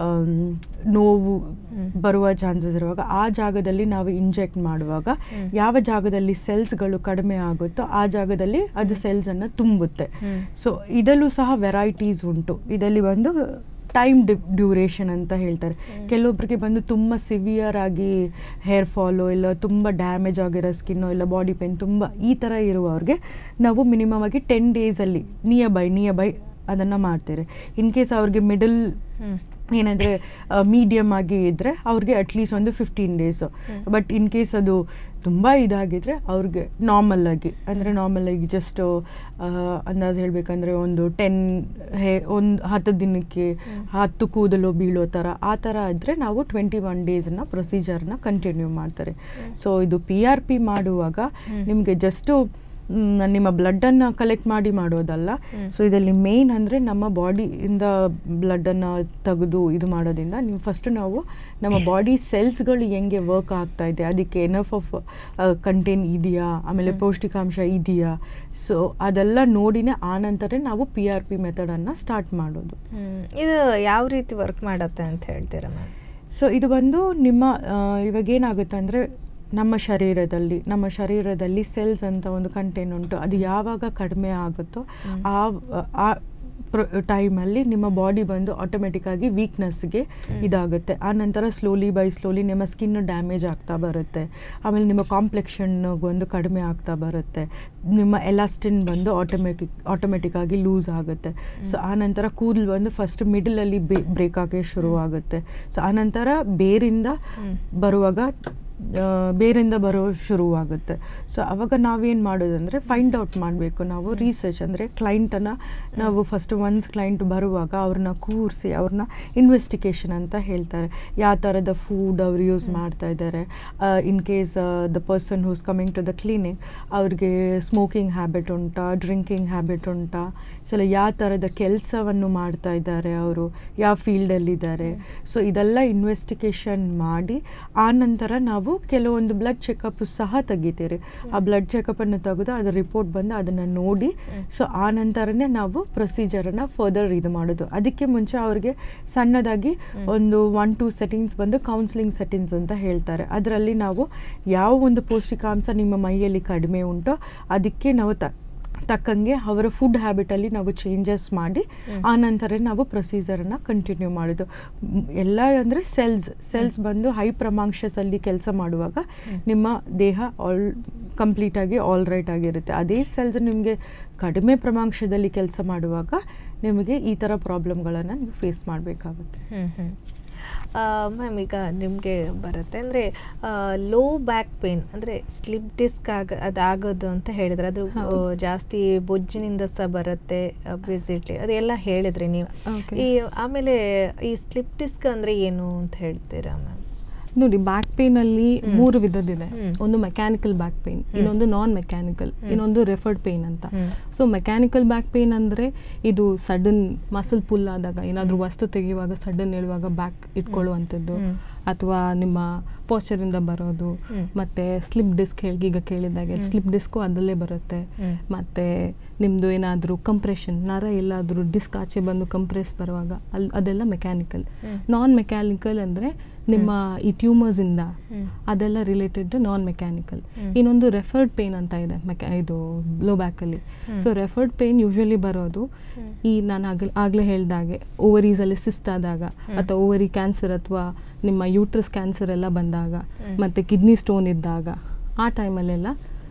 ನೋವು ಹ್ಮ್. ಬರುವ ಚಾನ್ಸಸ್ ಇರುವಾಗ ಆ ಜಾಗದಲ್ಲಿ ನಾವು ಇಂಜೆಕ್ಟ್ ಮಾಡುವಾಗ ಹ್ಮ್. ಯಾವ ಜಾಗದಲ್ಲಿ ಸೆಲ್ಸ್ಗಳು ಕಡಿಮೆ ಆಗುತ್ತೋ ಆ ಜಾಗದಲ್ಲಿ ಅದು ಸೆಲ್ಸನ್ನು ತುಂಬುತ್ತೆ ಹ್ಮ್. ಸೊ ಇದರಲ್ಲೂ ಸಹ ವೆರೈಟೀಸ್ ಉಂಟು ಇದರಲ್ಲಿ ಒಂದು ಟೈಮ್ ಡ್ಯೂರೇಷನ್ ಅಂತ ಹೇಳ್ತಾರೆ ಹ್ಮ್. ಕೆಲವೊಬ್ಬರಿಗೆ ಬಂದು ತುಂಬ ಸಿವಿಯರ್ ಆಗಿ ಹೇರ್ ಫಾಲು ಇಲ್ಲ ತುಂಬ ಡ್ಯಾಮೇಜ್ ಆಗಿರೋ ಸ್ಕಿನ್ನು ಇಲ್ಲ ಬಾಡಿ ಪೇನ್ ತುಂಬ ಈ ಥರ ಇರುವವ್ರಿಗೆ ನಾವು ಮಿನಿಮಮ್ ಆಗಿ ಟೆನ್ ಡೇಸಲ್ಲಿ ನಿಯರ್ ಬೈ ನಿಯರ್ ಬೈ ಅದನ್ನು ಮಾಡ್ತೇವೆ ಇನ್ ಕೇಸ್ ಅವ್ರಿಗೆ ಮಿಡಲ್ ಹ್ಮ್. ಏನಂದರೆ ಮೀಡಿಯಮ್ ಆಗಿ ಇದ್ದರೆ ಅವ್ರಿಗೆ ಅಟ್ಲೀಸ್ಟ್ ಒಂದು ಫಿಫ್ಟೀನ್ ಡೇಸು ಹ್ಮ್. ಬಟ್ ಇನ್ ಕೇಸ್ ಅದು ತುಂಬ ಇದಾಗಿದ್ರೆ ಅವ್ರಿಗೆ ನಾರ್ಮಲ್ ಆಗಿ ಅಂದರೆ ನಾರ್ಮಲ್ ಆಗಿ ಜಸ್ಟ್ ಅಂದಾಜು ಹೇಳಬೇಕಂದ್ರೆ ಒಂದು ಟೆನ್ ಹೇ ಒಂದು ಹತ್ತು ದಿನಕ್ಕೆ ಹ್ಮ್. ಹತ್ತು ಕೂದಲು ಬೀಳೋ ಥರ ಆ ಥರ ಇದ್ದರೆ ನಾವು ಟ್ವೆಂಟಿ ಒನ್ ಡೇಸನ್ನ ಪ್ರೊಸೀಜರ್ನ ಕಂಟಿನ್ಯೂ ಮಾಡ್ತಾರೆ ಹ್ಮ್. ಸೊ ಇದು ಪಿ ಆರ್ ಪಿ ಮಾಡುವಾಗ ಹ್ಮ್. ನಿಮಗೆ ಜಸ್ಟು ನಿಮ್ಮ ಬ್ಲಡ್ಡನ್ನು ಕಲೆಕ್ಟ್ ಮಾಡಿ ಮಾಡೋದಲ್ಲ ಹ್ಮ್. ಸೊ ಇದರಲ್ಲಿ ಮೇನ್ ಅಂದರೆ ನಮ್ಮ ಬಾಡಿಯಿಂದ ಬ್ಲಡ್ಡನ್ನು ತೆಗೆದು ಇದು ಮಾಡೋದ್ರಿಂದ ನೀವು ಫಸ್ಟ್ ನಾವು ನಮ್ಮ ಬಾಡಿ ಸೆಲ್ಸ್ಗಳು ಹೆಂಗೆ ವರ್ಕ್ ಆಗ್ತಾ ಇದೆ ಅದಕ್ಕೆ ಎನಫ್ ಆಫ್ ಕಂಟೆಂಟ್ ಇದೆಯಾ ಆಮೇಲೆ ಹ್ಮ್. ಪೌಷ್ಟಿಕಾಂಶ ಇದೆಯಾ ಸೊ ಅದೆಲ್ಲ ನೋಡಿನೇ ಆನಂತರ ನಾವು ಪಿ ಆರ್ ಪಿ ಮೆಥಡನ್ನು ಸ್ಟಾರ್ಟ್ ಮಾಡೋದು ಹ್ಮ್. ಇದು ಯಾವ ರೀತಿ ವರ್ಕ್ ಮಾಡತ್ತೆ ಅಂತ ಹೇಳ್ತೀರಾ ಮ್ಯಾಮ್ ಸೊ ಇದು ಬಂದು ನಿಮ್ಮ ಆ, ಇವಾಗ ಏನಾಗುತ್ತೆ ಅಂದರೆ ನಮ್ಮ ಶರೀರದಲ್ಲಿ ನಮ್ಮ ಶರೀರದಲ್ಲಿ ಸೆಲ್ಸ್ ಅಂತ ಒಂದು ಕಂಟೆಂಟ್ ಉಂಟು ಅದು ಯಾವಾಗ ಕಡಿಮೆ ಆಗುತ್ತೋ ಆ ಆ ಟೈಮಲ್ಲಿ ನಿಮ್ಮ ಬಾಡಿ ಬಂದು ಆಟೋಮೆಟಿಕ್ಕಾಗಿ ವೀಕ್ನೆಸ್ಗೆ ಇದಾಗುತ್ತೆ ಆ ನಂತರ ಸ್ಲೋಲಿ ಬೈ ಸ್ಲೋಲಿ ನಿಮ್ಮ ಸ್ಕಿನ್ ಡ್ಯಾಮೇಜ್ ಆಗ್ತಾ ಬರುತ್ತೆ ಆಮೇಲೆ ನಿಮ್ಮ ಕಾಂಪ್ಲೆಕ್ಷನ್ ಬಂದು ಕಡಿಮೆ ಆಗ್ತಾ ಬರುತ್ತೆ ನಿಮ್ಮ ಎಲಾಸ್ಟಿನ್ ಬಂದು ಆಟೋಮೆಟಿಕ್ ಆಟೋಮೆಟಿಕ್ಕಾಗಿ ಲೂಸ್ ಆಗುತ್ತೆ ಸೊ ಆ ನಂತರ ಕೂದಲು ಬಂದು ಫಸ್ಟ್ ಮಿಡಲಲ್ಲಿ ಬೇ ಬ್ರೇಕ್ ಆಗೋಕ್ಕೆ ಶುರುವಾಗುತ್ತೆ ಸೊ ಆ ನಂತರ ಬೇರಿಂದ ಬರುವಾಗ ಆ, ಬೇರಿಂದ ಬರೋ ಶುರುವಾಗುತ್ತೆ ಸೊ ಅವಾಗ ನಾವೇನು ಮಾಡೋದಂದರೆ ಫೈಂಡ್ ಔಟ್ ಮಾಡಬೇಕು ನಾವು ರಿಸರ್ಚ್ ಅಂದರೆ ಕ್ಲೈಂಟನ್ನು ನಾವು ಫಸ್ಟ್ ಒನ್ಸ್ ಕ್ಲೈಂಟ್ ಬರುವಾಗ ಅವ್ರನ್ನ ಕೂರಿಸಿ ಅವ್ರನ್ನ ಇನ್ವೆಸ್ಟಿಗೇಷನ್ ಅಂತ ಹೇಳ್ತಾರೆ ಯಾವ ಥರದ ಫುಡ್ ಅವ್ರು ಯೂಸ್ ಮಾಡ್ತಾ ಇದ್ದಾರೆ in case the person who's coming to the clinic ಅವ್ರಿಗೆ ಸ್ಮೋಕಿಂಗ್ ಹ್ಯಾಬಿಟ್ ಉಂಟಾ ಡ್ರಿಂಕಿಂಗ್ ಹ್ಯಾಬಿಟ್ ಉಂಟಾ ಸೊ ಯಾವ ಥರದ ಕೆಲಸವನ್ನು ಮಾಡ್ತಾ ಇದ್ದಾರೆ ಅವರು ಯಾವ ಫೀಲ್ಡಲ್ಲಿದ್ದಾರೆ ಸೊ ಇದೆಲ್ಲ ಇನ್ವೆಸ್ಟಿಗೇಷನ್ ಮಾಡಿ ಆ ನಂತರ ನಾವು ಕೆಲವೊಂದು ಬ್ಲಡ್ ಚೆಕಪ್ ಸಹ ತೆಗಿತೀರಿ ಆ ಬ್ಲಡ್ ಚೆಕಪ್ಪನ್ನು ತೆಗೆದು ಅದರ ರಿಪೋರ್ಟ್ ಬಂದು ಅದನ್ನು ನೋಡಿ ಸೊ ಆ ನಂತರನೇ ನಾವು ಪ್ರೊಸೀಜರನ್ನು ಫರ್ದರ್ ಇದು ಮಾಡೋದು ಅದಕ್ಕೆ ಮುಂಚೆ ಅವ್ರಿಗೆ ಸಣ್ಣದಾಗಿ ಒಂದು ಒನ್ ಟೂ ಸೆಟ್ಟಿಂಗ್ಸ್ ಬಂದು ಕೌನ್ಸಿಲಿಂಗ್ ಸೆಟ್ಟಿಂಗ್ಸ್ ಅಂತ ಹೇಳ್ತಾರೆ ಅದರಲ್ಲಿ ನಾವು ಯಾವ ಒಂದು ಪೌಷ್ಟಿಕಾಂಶ ನಿಮ್ಮ ಮೈಯಲ್ಲಿ ಕಡಿಮೆ ಉಂಟೋ ಅದಕ್ಕೆ ನಾವು ತ ತಕ್ಕಂಗೆ ಅವರ ಫುಡ್ ಹ್ಯಾಬಿಟಲ್ಲಿ ನಾವು ಚೇಂಜಸ್ ಮಾಡಿ ಆ ನಂತರ ನಾವು ಪ್ರೊಸೀಜರನ್ನು ಕಂಟಿನ್ಯೂ ಮಾಡೋದು ಮ್, ಎಲ್ಲ ಅಂದರೆ ಸೆಲ್ಸ್ ಸೆಲ್ಸ್ ಬಂದು ಹೈ ಪ್ರಮಾಂಶದಲ್ಲಿ ಕೆಲಸ ಮಾಡುವಾಗ ನಿಮ್ಮ ದೇಹ ಆಲ್ ಕಂಪ್ಲೀಟಾಗಿ ಆಲ್ ರೈಟ್ ಆಗಿರುತ್ತೆ ಅದೇ ಸೆಲ್ಸ್ ನಿಮಗೆ ಕಡಿಮೆ ಪ್ರಮಾಂಶದಲ್ಲಿ ಕೆಲಸ ಮಾಡುವಾಗ ನಿಮಗೆ ಈ ಥರ ಪ್ರಾಬ್ಲಮ್ಗಳನ್ನು ನೀವು ಫೇಸ್ ಮಾಡಬೇಕಾಗುತ್ತೆ ಮ್ಯಾಮ್ ಈಗ ನಿಮಗೆ ಬರುತ್ತೆ ಅಂದರೆ ಲೋ ಬ್ಯಾಕ್ ಪೇನ್ ಅಂದರೆ ಸ್ಲಿಪ್ ಡಿಸ್ಕ್ ಆಗ ಅದಾಗೋದು ಅಂತ ಹೇಳಿದ್ರೆ ಅದು ಆ, ಹೌದು. ಜಾಸ್ತಿ ಬೊಜ್ಜಿನಿಂದ ಸಹ ಬರುತ್ತೆ ವಿಸಿಟ್ಲಿ ಅದೆಲ್ಲ ಹೇಳಿದ್ರಿ ನೀವು Okay. ಈ ಆಮೇಲೆ ಈ ಸ್ಲಿಪ್ ಡಿಸ್ಕ್ ಅಂದರೆ ಏನು ಅಂತ ಹೇಳ್ತೀರಾ ಮ್ಯಾಮ್ ನೋಡಿ ಬ್ಯಾಕ್ ಪೇನ್ ಅಲ್ಲಿ ಹ್ಮ್. ಮೂರು ವಿಧದಿದೆ ಹ್ಮ್. ಒಂದು ಮೆಕ್ಯಾನಿಕಲ್ ಬ್ಯಾಕ್ ಪೇನ್ ಇನ್ನೊಂದು ನಾನ್ ಮೆಕ್ಯಾನಿಕಲ್ ಹ್ಮ್. ಇನ್ನೊಂದು ರೆಫರ್ಡ್ ಪೇನ್ ಅಂತ ಹ್ಮ್. ಸೊ ಮೆಕ್ಯಾನಿಕಲ್ ಬ್ಯಾಕ್ ಪೇನ್ ಅಂದ್ರೆ ಇದು ಸಡನ್ ಮಸಲ್ ಪುಲ್ ಆದಾಗ ಏನಾದರೂ ವಸ್ತು ತೆಗೆಯುವಾಗ ಸಡನ್ ಹೇಳುವಾಗ ಬ್ಯಾಕ್ ಇಟ್ಕೊಳ್ಳುವಂಥದ್ದು ಹ್ಮ್. ಅಥವಾ ನಿಮ್ಮ posture ಇಂದ ಬರೋದು ಹ್ಮ್. ಮತ್ತೆ ಸ್ಲಿಪ್ ಡಿಸ್ಕ್ ಹೇಳಿ ಈಗ ಕೇಳಿದಾಗೆ ಹ್ಮ್. ಸ್ಲಿಪ್ ಡಿಸ್ಕು ಅದರಲ್ಲೇ ಬರುತ್ತೆ ಹ್ಮ್. ಮತ್ತೆ ನಿಮ್ಮದು ಏನಾದರೂ ಕಂಪ್ರೆಷನ್ ನರ ಎಲ್ಲಾದರೂ ಡಿಸ್ಕ್ ಆಚೆ ಬಂದು ಕಂಪ್ರೆಸ್ ಬರುವಾಗ ಅಲ್ಲಿ ಅದೆಲ್ಲ ಮೆಕ್ಯಾನಿಕಲ್ ಹ್ಮ್. ನಾನ್ ಮೆಕ್ಯಾನಿಕಲ್ ಅಂದರೆ ನಿಮ್ಮ ಈ ಟ್ಯೂಮರ್ಸ್ ಇಂದ ಹ್ಮ್. ಅದೆಲ್ಲ ರಿಲೇಟೆಡ್ ನಾನ್ ಮೆಕ್ಯಾನಿಕಲ್ ಹ್ಮ್. ಇನ್ನೊಂದು ರೆಫರ್ಡ್ ಪೇನ್ ಅಂತ ಇದೆ ಮೆಕ್ಯಾ ಇದು ಲೋ ಬ್ಯಾಕಲ್ಲಿ ಹ್ಮ್. ಸೊ ರೆಫರ್ಡ್ ಪೇನ್ ಯೂಶ್ವಲಿ ಬರೋದು ಹ್ಮ್. ಈ ನಾನು ಆಗಲೇ ಆಗಲೇ ಹೇಳ್ದಾಗೆ ಓವರೀಸಲ್ಲಿ ಸಿಸ್ಟ್ ಆದಾಗ ಹ್ಮ್. ಅಥವಾ ಓವರಿ ಕ್ಯಾನ್ಸರ್ ಅಥವಾ ನಿಮ್ಮ ಯೂಟ್ರಸ್ ಕ್ಯಾನ್ಸರ್ ಎಲ್ಲ ಬಂದಾಗ ಹ್ಮ್. ಮತ್ತು ಕಿಡ್ನಿ ಸ್ಟೋನ್ ಇದ್ದಾಗ ಆ ಟೈಮಲ್ಲೆಲ್ಲ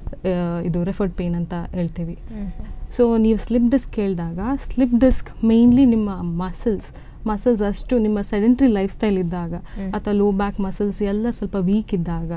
ಇದು ರೆಫರ್ಡ್ ಪೇನ್ ಅಂತ ಹೇಳ್ತೀವಿ ಹ್ಮ್. ಸೊ ನೀವು ಸ್ಲಿಪ್ ಡಿಸ್ಕ್ ಕೇಳಿದಾಗ ಸ್ಲಿಪ್ ಡಿಸ್ಕ್ ಮೇಯ್ನ್ಲಿ ನಿಮ್ಮ ಮಸಲ್ಸ್ ಮಸಲ್ಸ್ ಅಷ್ಟು ನಿಮ್ಮ ಸೆಡೆಂಟ್ರಿ ಲೈಫ್ ಸ್ಟೈಲ್ ಇದ್ದಾಗ ಹ್ಮ್. ಅಥವಾ ಲೋ ಬ್ಯಾಕ್ ಮಸಲ್ಸ್ ಎಲ್ಲ ಸ್ವಲ್ಪ ವೀಕ್ ಇದ್ದಾಗ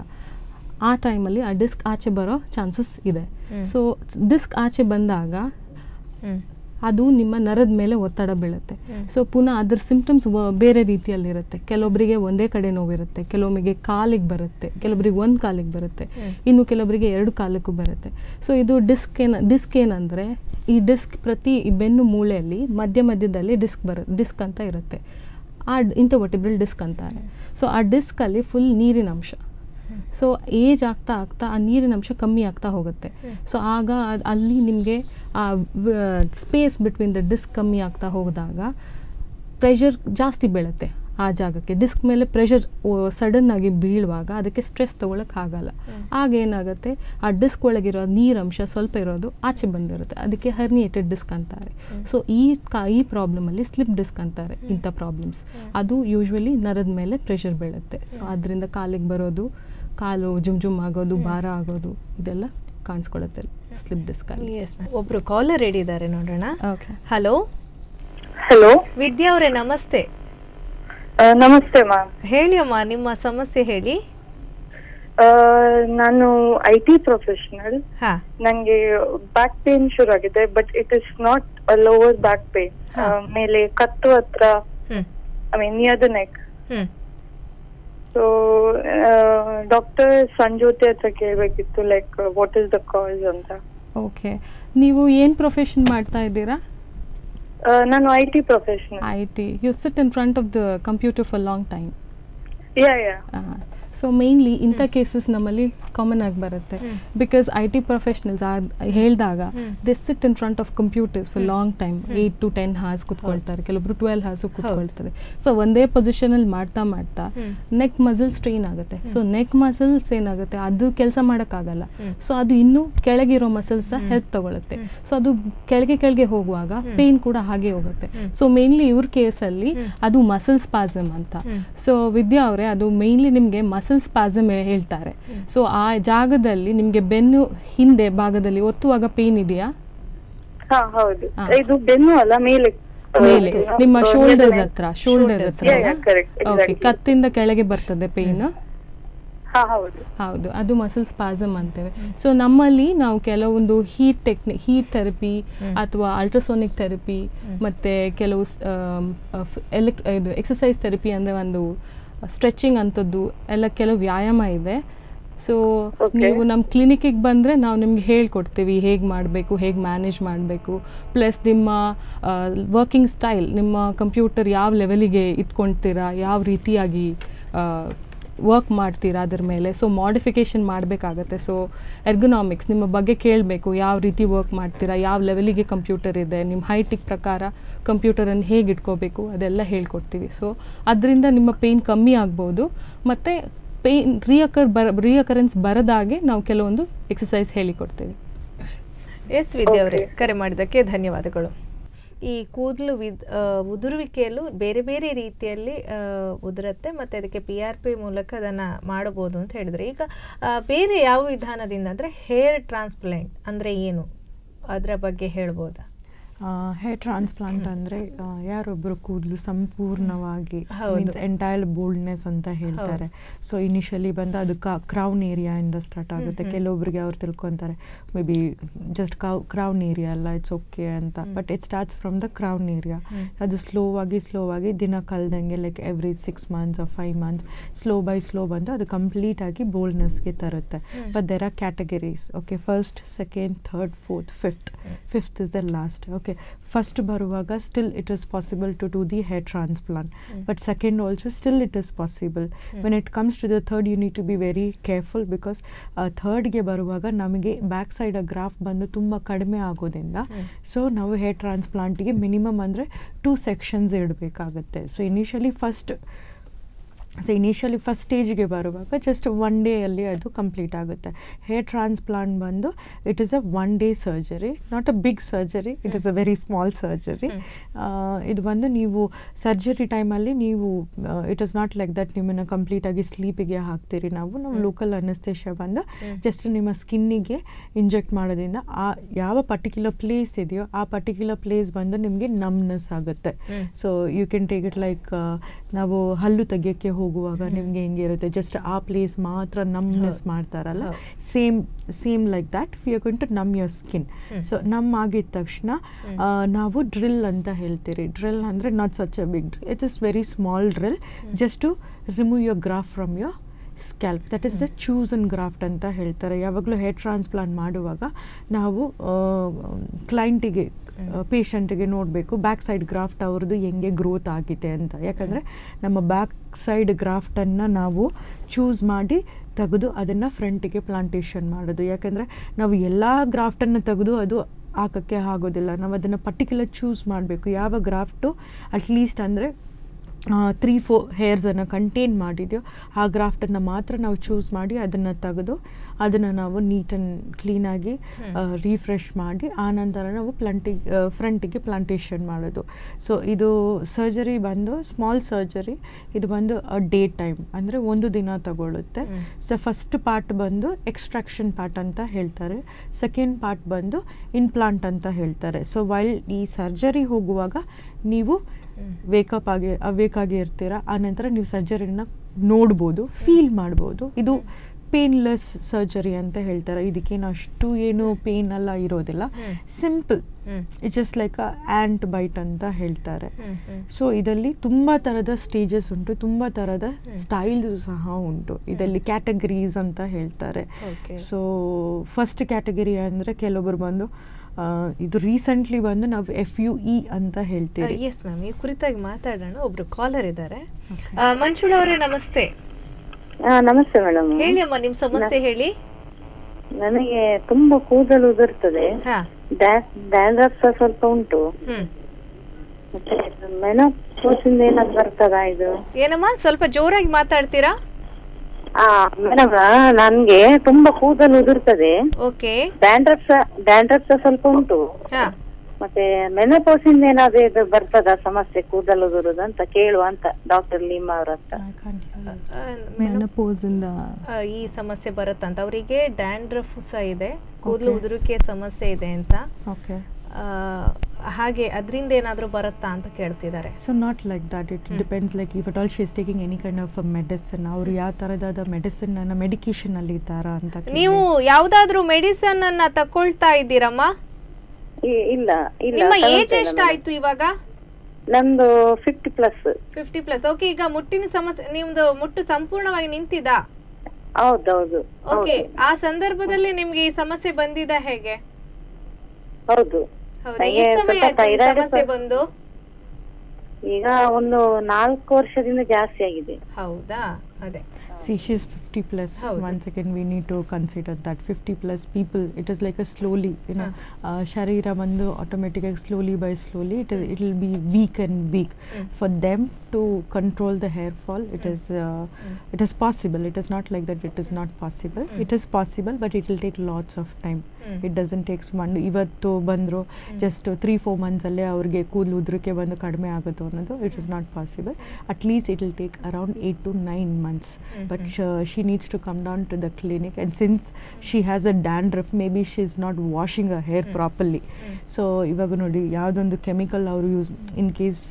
ಆ ಟೈಮಲ್ಲಿ ಆ ಡಿಸ್ಕ್ ಆಚೆ ಬರೋ ಚಾನ್ಸಸ್ ಇದೆ ಹ್ಮ್. ಸೊ ಡಿಸ್ಕ್ ಆಚೆ ಬಂದಾಗ ಹ್ಮ್. ಅದು ನಿಮ್ಮ ನರದ ಮೇಲೆ ಒತ್ತಡ ಬೀಳುತ್ತೆ ಹ್ಮ್. ಸೊ ಪುನಃ ಅದ್ರ ಸಿಂಪ್ಟಮ್ಸ್ ಬೇರೆ ರೀತಿಯಲ್ಲಿರುತ್ತೆ ಕೆಲವೊಬ್ಬರಿಗೆ ಒಂದೇ ಕಡೆ ನೋವಿರುತ್ತೆ ಕೆಲವೊಬ್ಬರಿಗೆ ಕಾಲಿಗೆ ಬರುತ್ತೆ ಕೆಲವೊಬ್ಬರಿಗೆ ಒಂದು ಕಾಲಿಗೆ ಬರುತ್ತೆ ಹ್ಮ್. ಇನ್ನು ಕೆಲವರಿಗೆ ಎರಡು ಕಾಲಕ್ಕೂ ಬರುತ್ತೆ ಸೊ ಇದು ಡಿಸ್ಕ್ ಏನ ಡಿಸ್ಕ್ ಏನಂದರೆ ಈ ಡಿಸ್ಕ್ ಪ್ರತಿ ಈ ಬೆನ್ನು ಮೂಳೆಯಲ್ಲಿ ಮಧ್ಯ ಮಧ್ಯದಲ್ಲಿ ಡಿಸ್ಕ್ ಬರು ಡಿಸ್ಕ್ ಅಂತ ಇರುತ್ತೆ ಆ ಇಂಟರ್ವರ್ಟಿಬ್ರಲ್ ಡಿಸ್ಕ್ ಅಂತಾರೆ ಸೊ ಆ ಡಿಸ್ಕಲ್ಲಿ ಫುಲ್ ನೀರಿನ ಅಂಶ ಸೊ ಏಜ್ ಆಗ್ತಾ ಆಗ್ತಾ ಆ ನೀರಿನ ಅಂಶ ಕಮ್ಮಿ ಆಗ್ತಾ ಹೋಗುತ್ತೆ ಹ್ಮ್. ಸೊ ಆಗ ಅದ್- ಅಲ್ಲಿ ನಿಮಗೆ ಆ ಸ್ಪೇಸ್ ಬಿಟ್ವೀನ್ ದ ಡಿಸ್ಕ್ ಕಮ್ಮಿ ಆಗ್ತಾ ಹೋದಾಗ ಪ್ರೆಷರ್ ಜಾಸ್ತಿ ಬೀಳುತ್ತೆ ಆ ಜಾಗಕ್ಕೆ ಡಿಸ್ಕ್ ಮೇಲೆ ಪ್ರೆಷರ್ ಸಡನ್ ಆಗಿ ಬೀಳುವಾಗ ಅದಕ್ಕೆ ಸ್ಟ್ರೆಸ್ ತೊಗೊಳಕ್ಕೆ ಆಗಲ್ಲ ಹ್ಮ್. ಆಗ ಏನಾಗುತ್ತೆ ಆ ಡಿಸ್ಕ್ ಒಳಗಿರೋ ನೀರಂಶ ಸ್ವಲ್ಪ ಇರೋದು ಆಚೆ ಬಂದಿರುತ್ತೆ ಅದಕ್ಕೆ ಹರ್ನಿಯೇಟೆಡ್ ಡಿಸ್ಕ್ ಅಂತಾರೆ ಹ್ಮ್. ಸೊ ಈ ಕಾ ಈ ಪ್ರಾಬ್ಲಮಲ್ಲಿ ಸ್ಲಿಪ್ ಡಿಸ್ಕ್ ಅಂತಾರೆ ಇಂಥ ಪ್ರಾಬ್ಲಮ್ಸ್ ಹ್ಮ್. ಅದು ಯೂಶ್ವಲಿ ನರದ ಮೇಲೆ ಪ್ರೆಷರ್ ಬೀಳುತ್ತೆ ಸೊ ಹ್ಮ್. ಅದರಿಂದ ಕಾಲಿಗೆ ಬರೋದು ಕಾಲು ಜುಮ್ ಜುಮ್ ಆಗೋದು ಹ್ಮ್. ಭಾರ ಆಗೋದು ಇದೆಲ್ಲ ಕಾಣಿಸ್ಕೊಳ್ಳುತ್ತೆ ಸ್ಲಿಪ್ ಡಿಸ್ಕ್ ಅಲ್ಲಿ ಎಸ್ ಮ್ಯಾಮ್ ಒಬ್ರು ಕಾಲರ್ ರೆಡಿ ಇದ್ದಾರೆ ನೋಡೋಣ ಓಕೆ ಹಲೋ ಹಲೋ ವಿದ್ಯಾ ಅವರೇ ನಮಸ್ತೆ ನಮಸ್ತೆ ಮ್ಯಾಮ್ ಹೇಳಿ ಅಮ್ಮ ನಿಮ್ಮ ಸಮಸ್ಯೆ ಹೇಳಿ ನಾನು ಐ ಟಿ ಪ್ರೊಫೆಷನಲ್ ಹಾ ನಂಗೆ ಬ್ಯಾಕ್ ಪೇನ್ ಶುರು ಆಗಿದೆ but it is not lower back pain ಹಾ. ಮೇಲೆ ಕತ್ತು ಹತ್ರ hmm I mean near the neck hmm so doctor Sanjoti ಹತ್ರ ಕೇಳಬೇಕಿತ್ತು like what is the cause ಅಂತ ಓಕೆ ನೀವು ಏನು ಪ್ರೊಫೆಷನ್ ಮಾಡ್ತಾ ಇದ್ದೀರಾ ಆ, ನಾನು I T professional I T you sit in front of the computer for long time yeah yeah so mainly ಇಂಥ ಕೇಸಸ್ ನಮ್ಮಲ್ಲಿ ಕಾಮನ್ ಆಗಿ ಬರುತ್ತೆ ಬಿಕಾಸ್ ಐ ಟಿ ಪ್ರೊಫೆಷನಲ್ಸ್ ಹೇಳಿದಾಗ the sit in front of computers for long time eight to ten hours ಕುತ್ಕೊಳ್ತಾರೆ ಕೆಲವೊಬ್ರು twelve hours ಕುತ್ಕೊಳ್ತಾರೆ so ಒಂದೇ ಪೊಸಿಷನಲ್ಲಿ ಮಾಡ್ತಾ ಮಾಡ್ತಾ ನೆಕ್ ಮಸಲ್ ಸ್ಟ್ರೈನ್ ಆಗುತ್ತೆ ಸೊ ನೆಕ್ ಮಸಲ್ಸ್ ಏನಾಗುತ್ತೆ ಅದು ಕೆಲಸ ಮಾಡೋಕ್ಕಾಗಲ್ಲ ಸೊ ಅದು ಇನ್ನೂ ಕೆಳಗಿರೋ ಮಸಲ್ಸ್ ಹೆಲ್ಪ್ ತಗೊಳುತ್ತೆ ಸೊ ಅದು ಕೆಳಗೆ ಕೆಳಗೆ ಹೋಗುವಾಗ ಪೇನ್ ಕೂಡ ಹಾಗೆ ಹೋಗುತ್ತೆ ಸೊ ಮೇನ್ಲಿ ಇವ್ರ ಕೇಸಲ್ಲಿ ಅದು ಮಸಲ್ ಸ್ಪಾಸಮ್ ಅಂತ ಸೊ ವಿದ್ಯಾ ಅವರೇ ಅದು ಮೇನ್ಲಿ ನಿಮಗೆ ಮಸಲ್ ಸ್ಪಾಸಮ್ ಹೇಳ್ತಾರೆ ಸೊ ಆ ಜಾಗದಲ್ಲಿ ನಿಮಗೆ ಬೆನ್ನು ಹಿಂದೆ ಭಾಗದಲ್ಲಿ ಒತ್ತುವಾಗ ಪೇನ್ ಇದೆಯಾ ಹಾ ಹೌದು ಹಾ. ಇದು ಬೆನ್ನು ಅಲ್ಲ ಮೇಲೆ ಮೇಲೆ ಆ, ನಿಮ್ಮ ಆ, ಶೋಲ್ಡರ್ಸ್ ಮೇಲೆ. ಹತ್ರ ಶೋಲ್ಡರ್ Shoulders. ಹತ್ರ Yeah, yeah, correct, okay exactly. ಕತ್ತಿಂದ ಕೆಳಗೆ ಬರ್ತದೆ ಪೇನ್ ಹಾ ಹೌದು ಹೌದು ಅದು ಮಸಲ್ ಸ್ಪಾಸಮ್ ಅಂತೇವೆ ಸೊ ನಮ್ಮಲ್ಲಿ ನಾವು ಕೆಲವೊಂದು ಹೀಟ್ ಟೆಕ್ನಿ ಹೀಟ್ ಥೆರಪಿ ಅಥವಾ ಅಲ್ಟ್ರಾಸೋನಿಕ್ ಥೆರಪಿ ಮತ್ತೆ ಕೆಲವು ಎಲೆಕ್ಟ್ ಇದು ಎಕ್ಸಸೈಸ್ ಥೆರಪಿ ಅಂದರೆ ಒಂದು ಸ್ಟ್ರೆಚಿಂಗ್ ಅಂಥದ್ದು ಎಲ್ಲ ಕೆಲವು ವ್ಯಾಯಾಮ ಇದೆ ಸೊ Okay. ನೀವು ನಮ್ಮ ಕ್ಲಿನಿಕ್ಕಿಗೆ ಬಂದರೆ ನಾವು ನಿಮ್ಗೆ ಹೇಳ್ಕೊಡ್ತೀವಿ ಹೇಗೆ ಮಾಡಬೇಕು ಹೇಗೆ ಮ್ಯಾನೇಜ್ ಮಾಡಬೇಕು ಪ್ಲಸ್ ನಿಮ್ಮ ವರ್ಕಿಂಗ್ ಸ್ಟೈಲ್ ನಿಮ್ಮ ಕಂಪ್ಯೂಟರ್ ಯಾವ ಲೆವೆಲಿಗೆ ಇಟ್ಕೊಳ್ತೀರಾ ಯಾವ ರೀತಿಯಾಗಿ ವರ್ಕ್ ಮಾಡ್ತೀರಾ ಅದ್ರ ಮೇಲೆ ಸೊ ಮಾಡಿಫಿಕೇಷನ್ ಮಾಡಬೇಕಾಗತ್ತೆ ಸೊ ಎರ್ಗೊನಾಮಿಕ್ಸ್ ನಿಮ್ಮ ಬಗ್ಗೆ ಕೇಳಬೇಕು ಯಾವ ರೀತಿ ವರ್ಕ್ ಮಾಡ್ತೀರಾ ಯಾವ ಲೆವೆಲಿಗೆ ಕಂಪ್ಯೂಟರ್ ಇದೆ ನಿಮ್ಮ ಹೈಟಿಗೆ ಪ್ರಕಾರ ಕಂಪ್ಯೂಟರನ್ನು ಹೇಗೆ ಇಟ್ಕೋಬೇಕು ಅದೆಲ್ಲ ಹೇಳ್ಕೊಡ್ತೀವಿ ಸೊ ಅದರಿಂದ ನಿಮ್ಮ ಪೇಯ್ನ್ ಕಮ್ಮಿ ಆಗ್ಬೋದು ಮತ್ತು ಪೇಯ್ನ್ ರಿಯಕರ್ ಬರ ರಿಯಕರೆನ್ಸ್ ಬರದಾಗೆ ನಾವು ಕೆಲವೊಂದು ಎಕ್ಸಸೈಸ್ ಹೇಳಿಕೊಡ್ತೀವಿ ಎಸ್ ವಿದ್ಯಾ ಅವರೇ Okay. ಕರೆ ಮಾಡಿದ್ದಕ್ಕೆ ಧನ್ಯವಾದಗಳು ಈ ಕೂದಲು ವಿದ್ ಆ, ಉದುರುವಿಕೆಯಲ್ಲೂ ಬೇರೆ ಬೇರೆ ರೀತಿಯಲ್ಲಿ ಆ, ಉದುರುತ್ತೆ ಮತ್ತು ಅದಕ್ಕೆ ಪಿ ಆರ್ ಪಿ ಮೂಲಕ ಅದನ್ನು ಮಾಡಬಹುದು ಅಂತ ಹೇಳಿದ್ರೆ ಈಗ ಆ, ಬೇರೆ ಯಾವ ವಿಧಾನದಿಂದ ಅಂದರೆ ಹೇರ್ ಟ್ರಾನ್ಸ್ಪ್ಲಾಂಟ್ ಅಂದರೆ ಏನು ಅದರ ಬಗ್ಗೆ ಹೇಳ್ಬೋದಾ ಹೇರ್ ಟ್ರಾನ್ಸ್ಪ್ಲಾಂಟ್ ಅಂದರೆ ಯಾರೊಬ್ಬರು ಕೂದಲು ಸಂಪೂರ್ಣವಾಗಿ ಹೌದು. ಮೀನ್ಸ್ ಎಂಟೈರ್ ಬೋಲ್ಡ್ನೆಸ್ ಅಂತ ಹೇಳ್ತಾರೆ ಸೊ ಇನಿಷಿಯಲಿ ಬಂದು ಅದು ಕ್ರೌನ್ ಏರಿಯಾಯಿಂದ ಸ್ಟಾರ್ಟ್ ಆಗುತ್ತೆ ಕೆಲವೊಬ್ರಿಗೆ ಅವ್ರು ತಿಳ್ಕೊತಾರೆ may be just crown area ಅಲ್ಲ ಇಟ್ಸ್ ಓಕೆ ಅಂತ but it starts from the crown area ಅದು ಸ್ಲೋ ಆಗಿ ಸ್ಲೋ ಆಗಿ ದಿನ ಕಲ್ದಂಗೆ like every six months or five months slow by slow ಬಂದು ಅದು ಕಂಪ್ಲೀಟ್ ಆಗಿ ಬೋಲ್ಡ್ನೆಸ್ಗೆ ತರುತ್ತೆ but there are categories okay first second third fourth fifth fifth is the last okay first ಬರುವಾಗ still it is possible to do the hair transplant but second also still it is possible when it comes to the third you need to be very careful because ಥರ್ಡ್ಗೆ ಬರುವಾಗ ನಮಗೆ back side graph ಬಂದು ತುಂಬ ಕಡಿಮೆ ಆಗೋದ್ರಿಂದ so ನಾವು hair ಟ್ರಾನ್ಸ್ಪ್ಲಾಂಟಿಗೆ minimum ಅಂದರೆ ಟೂ ಸೆಕ್ಷನ್ಸ್ ಇಡಬೇಕಾಗುತ್ತೆ so initially first so initially first ಸ್ಟೇಜ್ಗೆ ಬರುವಾಗ ಜಸ್ಟ್ ಒನ್ ಡೇಯಲ್ಲಿ ಅದು ಕಂಪ್ಲೀಟ್ ಆಗುತ್ತೆ ಹೇರ್ ಟ್ರಾನ್ಸ್ಪ್ಲಾಂಟ್ ಬಂದು it is a one day surgery not a big surgery it is a very small surgery ಇದು ಬಂದು ನೀವು ಸರ್ಜರಿ ಟೈಮಲ್ಲಿ ನೀವು it is not like that ನಿಮ್ಮನ್ನು ಕಂಪ್ಲೀಟಾಗಿ ಸ್ಲೀಪಿಗೆ ಹಾಕ್ತೀರಿ ನಾವು ನಾವು ಲೋಕಲ್ ಅನಸ್ತೇಷ ಬಂದು ಜಸ್ಟ್ ನಿಮ್ಮ ಸ್ಕಿನ್ನಿಗೆ ಇಂಜೆಕ್ಟ್ ಮಾಡೋದ್ರಿಂದ ಆ ಯಾವ ಪರ್ಟಿಕ್ಯುಲರ್ ಪ್ಲೇಸ್ ಇದೆಯೋ ಆ ಪರ್ಟಿಕ್ಯುಲರ್ ಪ್ಲೇಸ್ ಬಂದು ನಿಮಗೆ ನಮ್ನೆಸ್ ಆಗುತ್ತೆ so you can take it like ನಾವು ಹಲ್ಲು ತೆಗಿಯೋಕ್ಕೆ ಹೋಗುವಾಗ ನಿಮಗೆ ಹೆಂಗೆ ಇರುತ್ತೆ ಜಸ್ಟ್ ಆ ಪ್ಲೇಸ್ ಮಾತ್ರ ನಮ್ನೆಸ್ ಮಾಡ್ತಾರಲ್ಲ ಹೌದು. Same same like that we are going to numb your skin so numb ಆಗಿದ ತಕ್ಷಣ ಆ, ನಾವು ಡ್ರಿಲ್ ಅಂತ ಹೇಳ್ತೀರಿ ಡ್ರಿಲ್ ಅಂದರೆ not such a big drill it is very small drill just to remove your graft from your scalp that is the choose and graft ಅಂತ ಹೇಳ್ತಾರೆ ಯಾವಾಗಲೂ ಹೇರ್ ಟ್ರಾನ್ಸ್ಪ್ಲಾಂಟ್ ಮಾಡುವಾಗ ನಾವು ಕ್ಲೈಂಟಿಗೆ ಪೇಷಂಟಿಗೆ ನೋಡಬೇಕು ಬ್ಯಾಕ್ ಸೈಡ್ ಗ್ರಾಫ್ಟ್ ಅವ್ರದ್ದು ಹೆಂಗೆ ಗ್ರೋತ್ ಆಗಿದೆ ಅಂತ ಯಾಕಂದರೆ ನಮ್ಮ ಬ್ಯಾಕ್ ಸೈಡ್ ಗ್ರಾಫ್ಟನ್ನು ನಾವು ಚೂಸ್ ಮಾಡಿ ತೆಗೆದು ಅದನ್ನು ಫ್ರಂಟಿಗೆ ಪ್ಲಾಂಟೇಷನ್ ಮಾಡೋದು ಯಾಕಂದರೆ ನಾವು ಎಲ್ಲ ಗ್ರಾಫ್ಟನ್ನು ತೆಗೆದು ಅದು ಹಾಕೋಕ್ಕೆ ಆಗೋದಿಲ್ಲ ನಾವು ಅದನ್ನು ಪರ್ಟಿಕ್ಯುಲರ್ ಚೂಸ್ ಮಾಡಬೇಕು ಯಾವ ಗ್ರಾಫ್ಟು ಅಟ್ಲೀಸ್ಟ್ ಅಂದರೆ ತ್ರೀ ಫೋರ್ ಹೇರ್ಸನ್ನು ಕಂಟೈನ್ ಮಾಡಿದೆಯೋ ಆ ಗ್ರಾಫ್ಟನ್ನು ಮಾತ್ರ ನಾವು ಚೂಸ್ ಮಾಡಿ ಅದನ್ನು ತೆಗೆದು ಅದನ್ನು ನಾವು ನೀಟ್ ಆ್ಯಂಡ್ ಕ್ಲೀನಾಗಿ ರೀಫ್ರೆಶ್ ಮಾಡಿ ಆನಂತರ ನಾವು ಪ್ಲಾಂಟಿಗೆ ಫ್ರಂಟಿಗೆ ಪ್ಲಾಂಟೇಷನ್ ಮಾಡೋದು ಸೊ ಇದು ಸರ್ಜರಿ ಬಂದು ಸ್ಮಾಲ್ ಸರ್ಜರಿ ಇದು ಬಂದು ಡೇ ಟೈಮ್ ಅಂದರೆ ಒಂದು ದಿನ ತಗೊಳ್ಳುತ್ತೆ ಸೊ ಫಸ್ಟ್ ಪಾರ್ಟ್ ಬಂದು ಎಕ್ಸ್ಟ್ರಾಕ್ಷನ್ ಪಾರ್ಟ್ ಅಂತ ಹೇಳ್ತಾರೆ ಸೆಕೆಂಡ್ ಪಾರ್ಟ್ ಬಂದು ಇನ್ಪ್ಲಾಂಟ್ ಅಂತ ಹೇಳ್ತಾರೆ ಸೊ ವೈಲ್ ಈ ಸರ್ಜರಿ ಹೋಗುವಾಗ ನೀವು ವೇಕಪ್ ಆಗಿ ಅವೇಕ್ ಆಗಿ ಇರ್ತೀರ ಆನಂತರ ನೀವು ಸರ್ಜರಿನ ನೋಡ್ಬೋದು ಫೀಲ್ ಮಾಡ್ಬೋದು ಇದು ಪೇನ್ಲೆಸ್ ಸರ್ಜರಿ ಅಂತ ಹೇಳ್ತಾರೆ ಇದಕ್ಕೇನು ಅಷ್ಟು ಏನು ಪೇನ್ ಎಲ್ಲ ಇರೋದಿಲ್ಲ simple it's just like a ant bite ಅಂತ ಹೇಳ್ತಾರೆ ಸೊ ಇದರಲ್ಲಿ ತುಂಬ ಥರದ ಸ್ಟೇಜಸ್ ಉಂಟು ತುಂಬ ಥರದ ಸ್ಟೈಲ್ಸ್ ಸಹ ಉಂಟು ಇದರಲ್ಲಿ ಕ್ಯಾಟಗರೀಸ್ ಅಂತ ಹೇಳ್ತಾರೆ Okay. ಸೊ ಫಸ್ಟ್ ಕ್ಯಾಟಗರಿ ಅಂದರೆ ಕೆಲವೊಬ್ಬರು ಬಂದು ಆ, ಇದು ರೀಸೆಂಟ್ಲಿ ಬಂದು ನಾವು ಎಫ್ ಯು ಇ ಅಂತ ಹೇಳ್ತೀವಿ ಎಸ್ ಮ್ಯಾಮ್ ಈ ಕುರಿತಾಗಿ ಮಾತಾಡೋಣ ಒಬ್ರು ಕಾಲರ್ ಇದ್ದಾರೆ ಮಂಜುಳ ಅವರೇ ನಮಸ್ತೆ ಹಾ ನಮಸ್ತೆ ಮೇಡಮ್ ಹೇಳಿ ಅಮ್ಮ ನಿಮ್ ಸಮಸ್ಯೆ ಹೇಳಿ ನನಗೆ ತುಂಬಾ ಕೂದಲು ಉದುರ್ತದೆ ಹಾ ಡ್ಯಾಂಡ್ರಫ್ ಸಹ ಸ್ವಲ್ಪ ಉಂಟು ಹ್ಮ್ ಮತ್ತೆ ಮೆನೋಪೋಸಿಂದ ಏನಾದ್ರು ಬರ್ತದಾ ಇದು ಏನಮ್ಮ ಸ್ವಲ್ಪ ಜೋರಾಗಿ ಮಾತಾಡ್ತೀರಾ ಆ ಮೇಡಮ್ ನನ್ಗೆ ತುಂಬಾ ಕೂದಲು ಉದುರ್ತದೆ ಓಕೆ ಡ್ಯಾಂಡ್ರಫ್ ಸಹ ಡ್ಯಾಂಡ್ರಫ್ ಸಹ ಸ್ವಲ್ಪ ಉಂಟು ಹಾ ಮತ್ತೆ ಮೆನೋಪೋಸಿಂದ ಏನಾದ್ರು ಇದು ಬರ್ತದಾ ಸಮಸ್ಯೆ ಕೂದಲು ಉದುರುದು ಅಂತ ಕೇಳುವ ಅಂತ ಡಾಕ್ಟರ್ ಲೀಮಾ ಅವ್ರ ಹತ್ರ I can't hear you. ಆ, ಮೆನು- ಮೆನಪೋಸಿಂದ ಆ, ಈ ಸಮಸ್ಯೆ ಬರುತ್ತಂತ ಅವರಿಗೆ ಡ್ಯಾಂಡ್ರಫ್ ಸಹ ಇದೆ ಕೂದಲು Okay. ಉದುರುಕೆ ಸಮಸ್ಯೆ ಇದೆ ಅಂತ Okay. ಆ, ಹಾಗೆ ಅದರಿಂದ ಏನಾದರೂ ಬರುತ್ತಾ ಅಂತ ಕೇಳ್ತಿದ್ದಾರೆ so not like that it depends like if at all she is taking any kind of medicine ಅವರು ಯಾವ ಥರದಾದ ಮೆಡಿಸಿನ್ ಅನ್ನ ಮೆಡಿಕೇಶನ್ ಅಲ್ಲಿ ಇದ್ದಾರಾ ಅಂತ ಕೇಳಿ. ನೀವು ಯಾವ್ದಾದ್ರು ಮೆಡಿಸನ್ ಅನ್ನ ತಕೊಳ್ತಾ ಇದ್ದೀರಮ್ಮ ಈ- ಇಲ್ಲ ಇಲ್ಲ ನಿಮ್ಮ ಏಜ್ ತಗೊಳ್ತಾ ಇಲ್ಲ ಎಷ್ಟಾಯ್ತು ಇವಾಗ madam. ನಂದು fifty plus fifty plus okay ಈಗ ಮುಟ್ಟಿನ ಸಮಸ್ಯೆ ನಿಮ್ದು ಮುಟ್ಟು ಸಂಪೂರ್ಣವಾಗಿ ನಿಂತಿದಾ ಹೌದೌದು ಓಕೆ ಆ ಸಂದರ್ಭದಲ್ಲಿ ನಿಮ್ಗೆ ಈ ಸಮಸ್ಯೆ ಬಂದಿದ ಹೇಗೆ ಹೌದು ಹೌದಾ ನನಗೆ ಈ ಸಮಯ ಸ್ವಲ್ಪ ಆಯ್ತು ಈ thyroid ಸಮಸ್ಯೆ ಸ- ಬಂದು ಈಗ ಒಂದು ನಾಲ್ಕು ವರ್ಷದಿಂದ ಜಾಸ್ತಿ ಆಗಿದೆ ಹೌದಾ ಅದೇ See, she's 50 plus. ಹೌದು. One second, we need to consider that 50 plus people. It is like a slowly, you know, uh, Sharira Mandu automatically slowly by slowly. It is, it will be weak and weak. Mm. For them to control the hair fall, it is uh, it is possible. It is not like that. It is not possible. Mm. It is possible, but it will take lots of time. Mm. It doesn't take one. ಇವತ್ತು ಬಂದರು just three four ಮಂತ್ಸಲ್ಲೇ ಅವ್ರಿಗೆ ಕೂದಲು ಉದ್ರಕ್ಕೆ ಬಂದು ಕಡಿಮೆ ಆಗೋದು ಅನ್ನೋದು it is not possible at least it will take around eight to nine months but she needs to come down to the clinic and since she has a dandruff may be she is not washing a hair properly so ಇವಾಗ ನೋಡಿ ಯಾವುದೊಂದು chemical ಅವರು use in case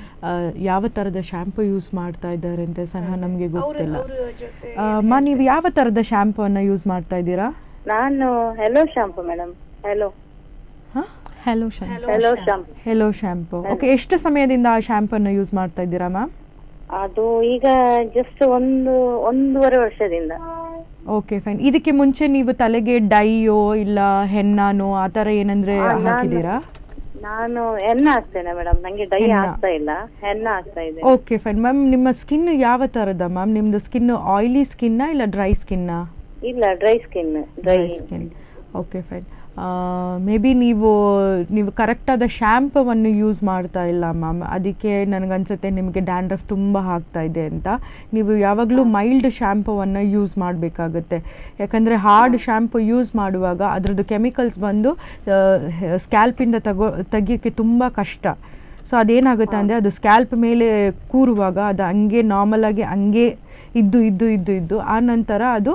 ಯಾವ ಥರದ shampoo use ಮಾಡ್ತಾ ಇದ್ದಾರೆ ಅಂತ ಸಹ ನಮಗೆ ಅವ್ರ ಗೊತ್ತಿಲ್ಲ ಅವ್ರ ಜೊತೆ ಆ, ಅಮ್ಮ ನೀವು ಯಾವ ಥರದ ಶ್ಯಾಂಪುವನ್ನು ಯೂಸ್ ಮಾಡ್ತಾ ಇದ್ದೀರಾ ನಾನು ಹೆಲೋ ಶಾಂಪು ಮೇಡಮ್ ಹೆಲೋ ಹಾಂ ಹಲೋ ಶನ್ Hello hello shampoo. Shampoo hello shampoo okay ಎಷ್ಟು ಸಮಯದಿಂದ ಆ ಶ್ಯಾಂಪನ್ನು ಯೂಸ್ ಮಾಡ್ತಾ ಇದ್ದೀರಾ ಮ್ಯಾಮ್ ಅದು ಈಗ ಜಸ್ಟ್ ಒಂದು ಒಂದೂವರೆ ವರ್ಷದಿಂದ ಓಕೆ ಫೈನ್ ಇದಕ್ಕೆ ಮುಂಚೆ ನೀವು ತಲೆಗೆ ಡೈಯೋ ಇಲ್ಲ ಹೆನ್ನಾನೋ ಆ ಥರ ಏನಂದ್ರೆ ಆ, ನಾನು- ಹಾಕಿದ್ದೀರಾ ನಾನು ಎಣ್ಣೆ ಹಾಕ್ತೇನೆ ಮೇಡಮ್ ನಂಗೆ ಡೈ ಹೆನ್ನ. ಆಗ್ತಾ ಇಲ್ಲ ಹೆನ್ನ ಆಗ್ತಾ ಇದೆ ಓಕೆ ಫೈನ್ ಮ್ಯಾಮ್ ನಿಮ್ಮ ಸ್ಕಿನ್ ಯಾವ ಥರದ ಮ್ಯಾಮ್ ನಿಮ್ಮದು ಸ್ಕಿನ್ ಆಯಿಲಿ ಸ್ಕಿನ್ನಾ ಇಲ್ಲ ಡ್ರೈ ಸ್ಕಿನ್ನಾ ಇಲ್ಲ dry skin dry dry skin okay fine may be ನೀವು ನೀವು ಕರೆಕ್ಟಾದ ಶ್ಯಾಂಪವನ್ನು ಯೂಸ್ ಮಾಡ್ತಾ ಇಲ್ಲ ಮ್ಯಾಮ್ ಅದಕ್ಕೆ ನನಗನ್ಸುತ್ತೆ ನಿಮಗೆ ಡ್ಯಾಂಡ್ರಫ್ ತುಂಬ ಆಗ್ತಾ ಇದೆ ಅಂತ ನೀವು ಯಾವಾಗಲೂ ಮೈಲ್ಡ್ ಶ್ಯಾಂಪುವನ್ನು ಯೂಸ್ ಮಾಡಬೇಕಾಗುತ್ತೆ ಯಾಕಂದರೆ ಹಾರ್ಡ್ ಶ್ಯಾಂಪು ಯೂಸ್ ಮಾಡುವಾಗ ಅದರದ್ದು ಕೆಮಿಕಲ್ಸ್ ಬಂದು ಸ್ಕ್ಯಾಲ್ಪಿಂದ ತಗೋ ತೆಗಿಯೋಕ್ಕೆ ತುಂಬ ಕಷ್ಟ ಸೊ ಅದೇನಾಗುತ್ತೆ ಅಂದರೆ ಅದು ಸ್ಕ್ಯಾಲ್ಪ್ ಮೇಲೆ ಕೂರುವಾಗ ಅದು ಹಂಗೆ ನಾರ್ಮಲ್ ಆಗಿ ಹಂಗೆ ಇದ್ದು ಇದ್ದು ಇದ್ದು ಇದ್ದು ಆ ನಂತರ ಅದು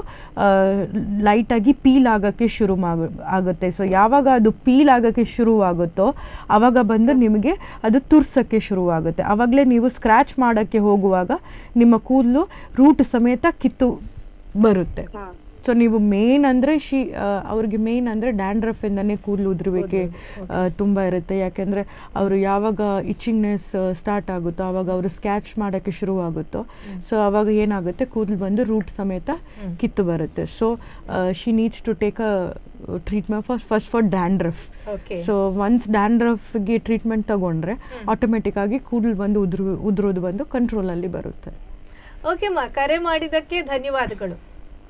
ಲೈಟಾಗಿ ಪೀಲ್ ಆಗೋಕ್ಕೆ ಶುರು ಮಾಗ ಆಗುತ್ತೆ ಸೊ ಯಾವಾಗ ಅದು ಪೀಲ್ ಆಗೋಕ್ಕೆ ಶುರುವಾಗುತ್ತೋ ಆವಾಗ ಬಂದು ನಿಮಗೆ ಅದು ತುರ್ಸೋಕ್ಕೆ ಶುರುವಾಗುತ್ತೆ ಆವಾಗಲೇ ನೀವು ಸ್ಕ್ರ್ಯಾಚ್ ಮಾಡೋಕ್ಕೆ ಹೋಗುವಾಗ ನಿಮ್ಮ ಕೂದಲು ರೂಟ್ ಸಮೇತ ಕಿತ್ತು ಬರುತ್ತೆ ಹಾ ಸೊ ನೀವು ಮೇನ್ ಅಂದರೆ ಶಿ ಅವ್ರಿಗೆ ಮೇನ್ ಅಂದರೆ ಡ್ಯಾಂಡ್ರಫಿಂದನೇ ಕೂದಲು ಉದುರುವಿಕೆ ತುಂಬ ಇರುತ್ತೆ ಯಾಕೆಂದರೆ ಅವರು ಯಾವಾಗ ಇಚ್ಚಿಂಗ್ನೆಸ್ ಸ್ಟಾರ್ಟ್ ಆಗುತ್ತೋ ಆವಾಗ ಅವರು ಸ್ಕ್ಯಾಚ್ ಮಾಡೋಕ್ಕೆ ಶುರುವಾಗುತ್ತೋ ಸೊ ಆವಾಗ ಏನಾಗುತ್ತೆ ಕೂದಲು ಬಂದು ರೂಟ್ ಸಮೇತ ಕಿತ್ತು ಬರುತ್ತೆ so she needs to take a treatment for first for dandruff okay so once ಡ್ಯಾಂಡ್ರಫ್ಗೆ ಟ್ರೀಟ್ಮೆಂಟ್ ತಗೊಂಡ್ರೆ ಆಟೋಮೆಟಿಕ್ ಆಗಿ ಕೂದಲು ಬಂದು ಉದುರು ಉದುರೋದು ಬಂದು ಕಂಟ್ರೋಲಲ್ಲಿ ಬರುತ್ತೆ ಓಕೆ ಮಾ ಕರೆ ಮಾಡಿದ್ದಕ್ಕೆ ಧನ್ಯವಾದಗಳು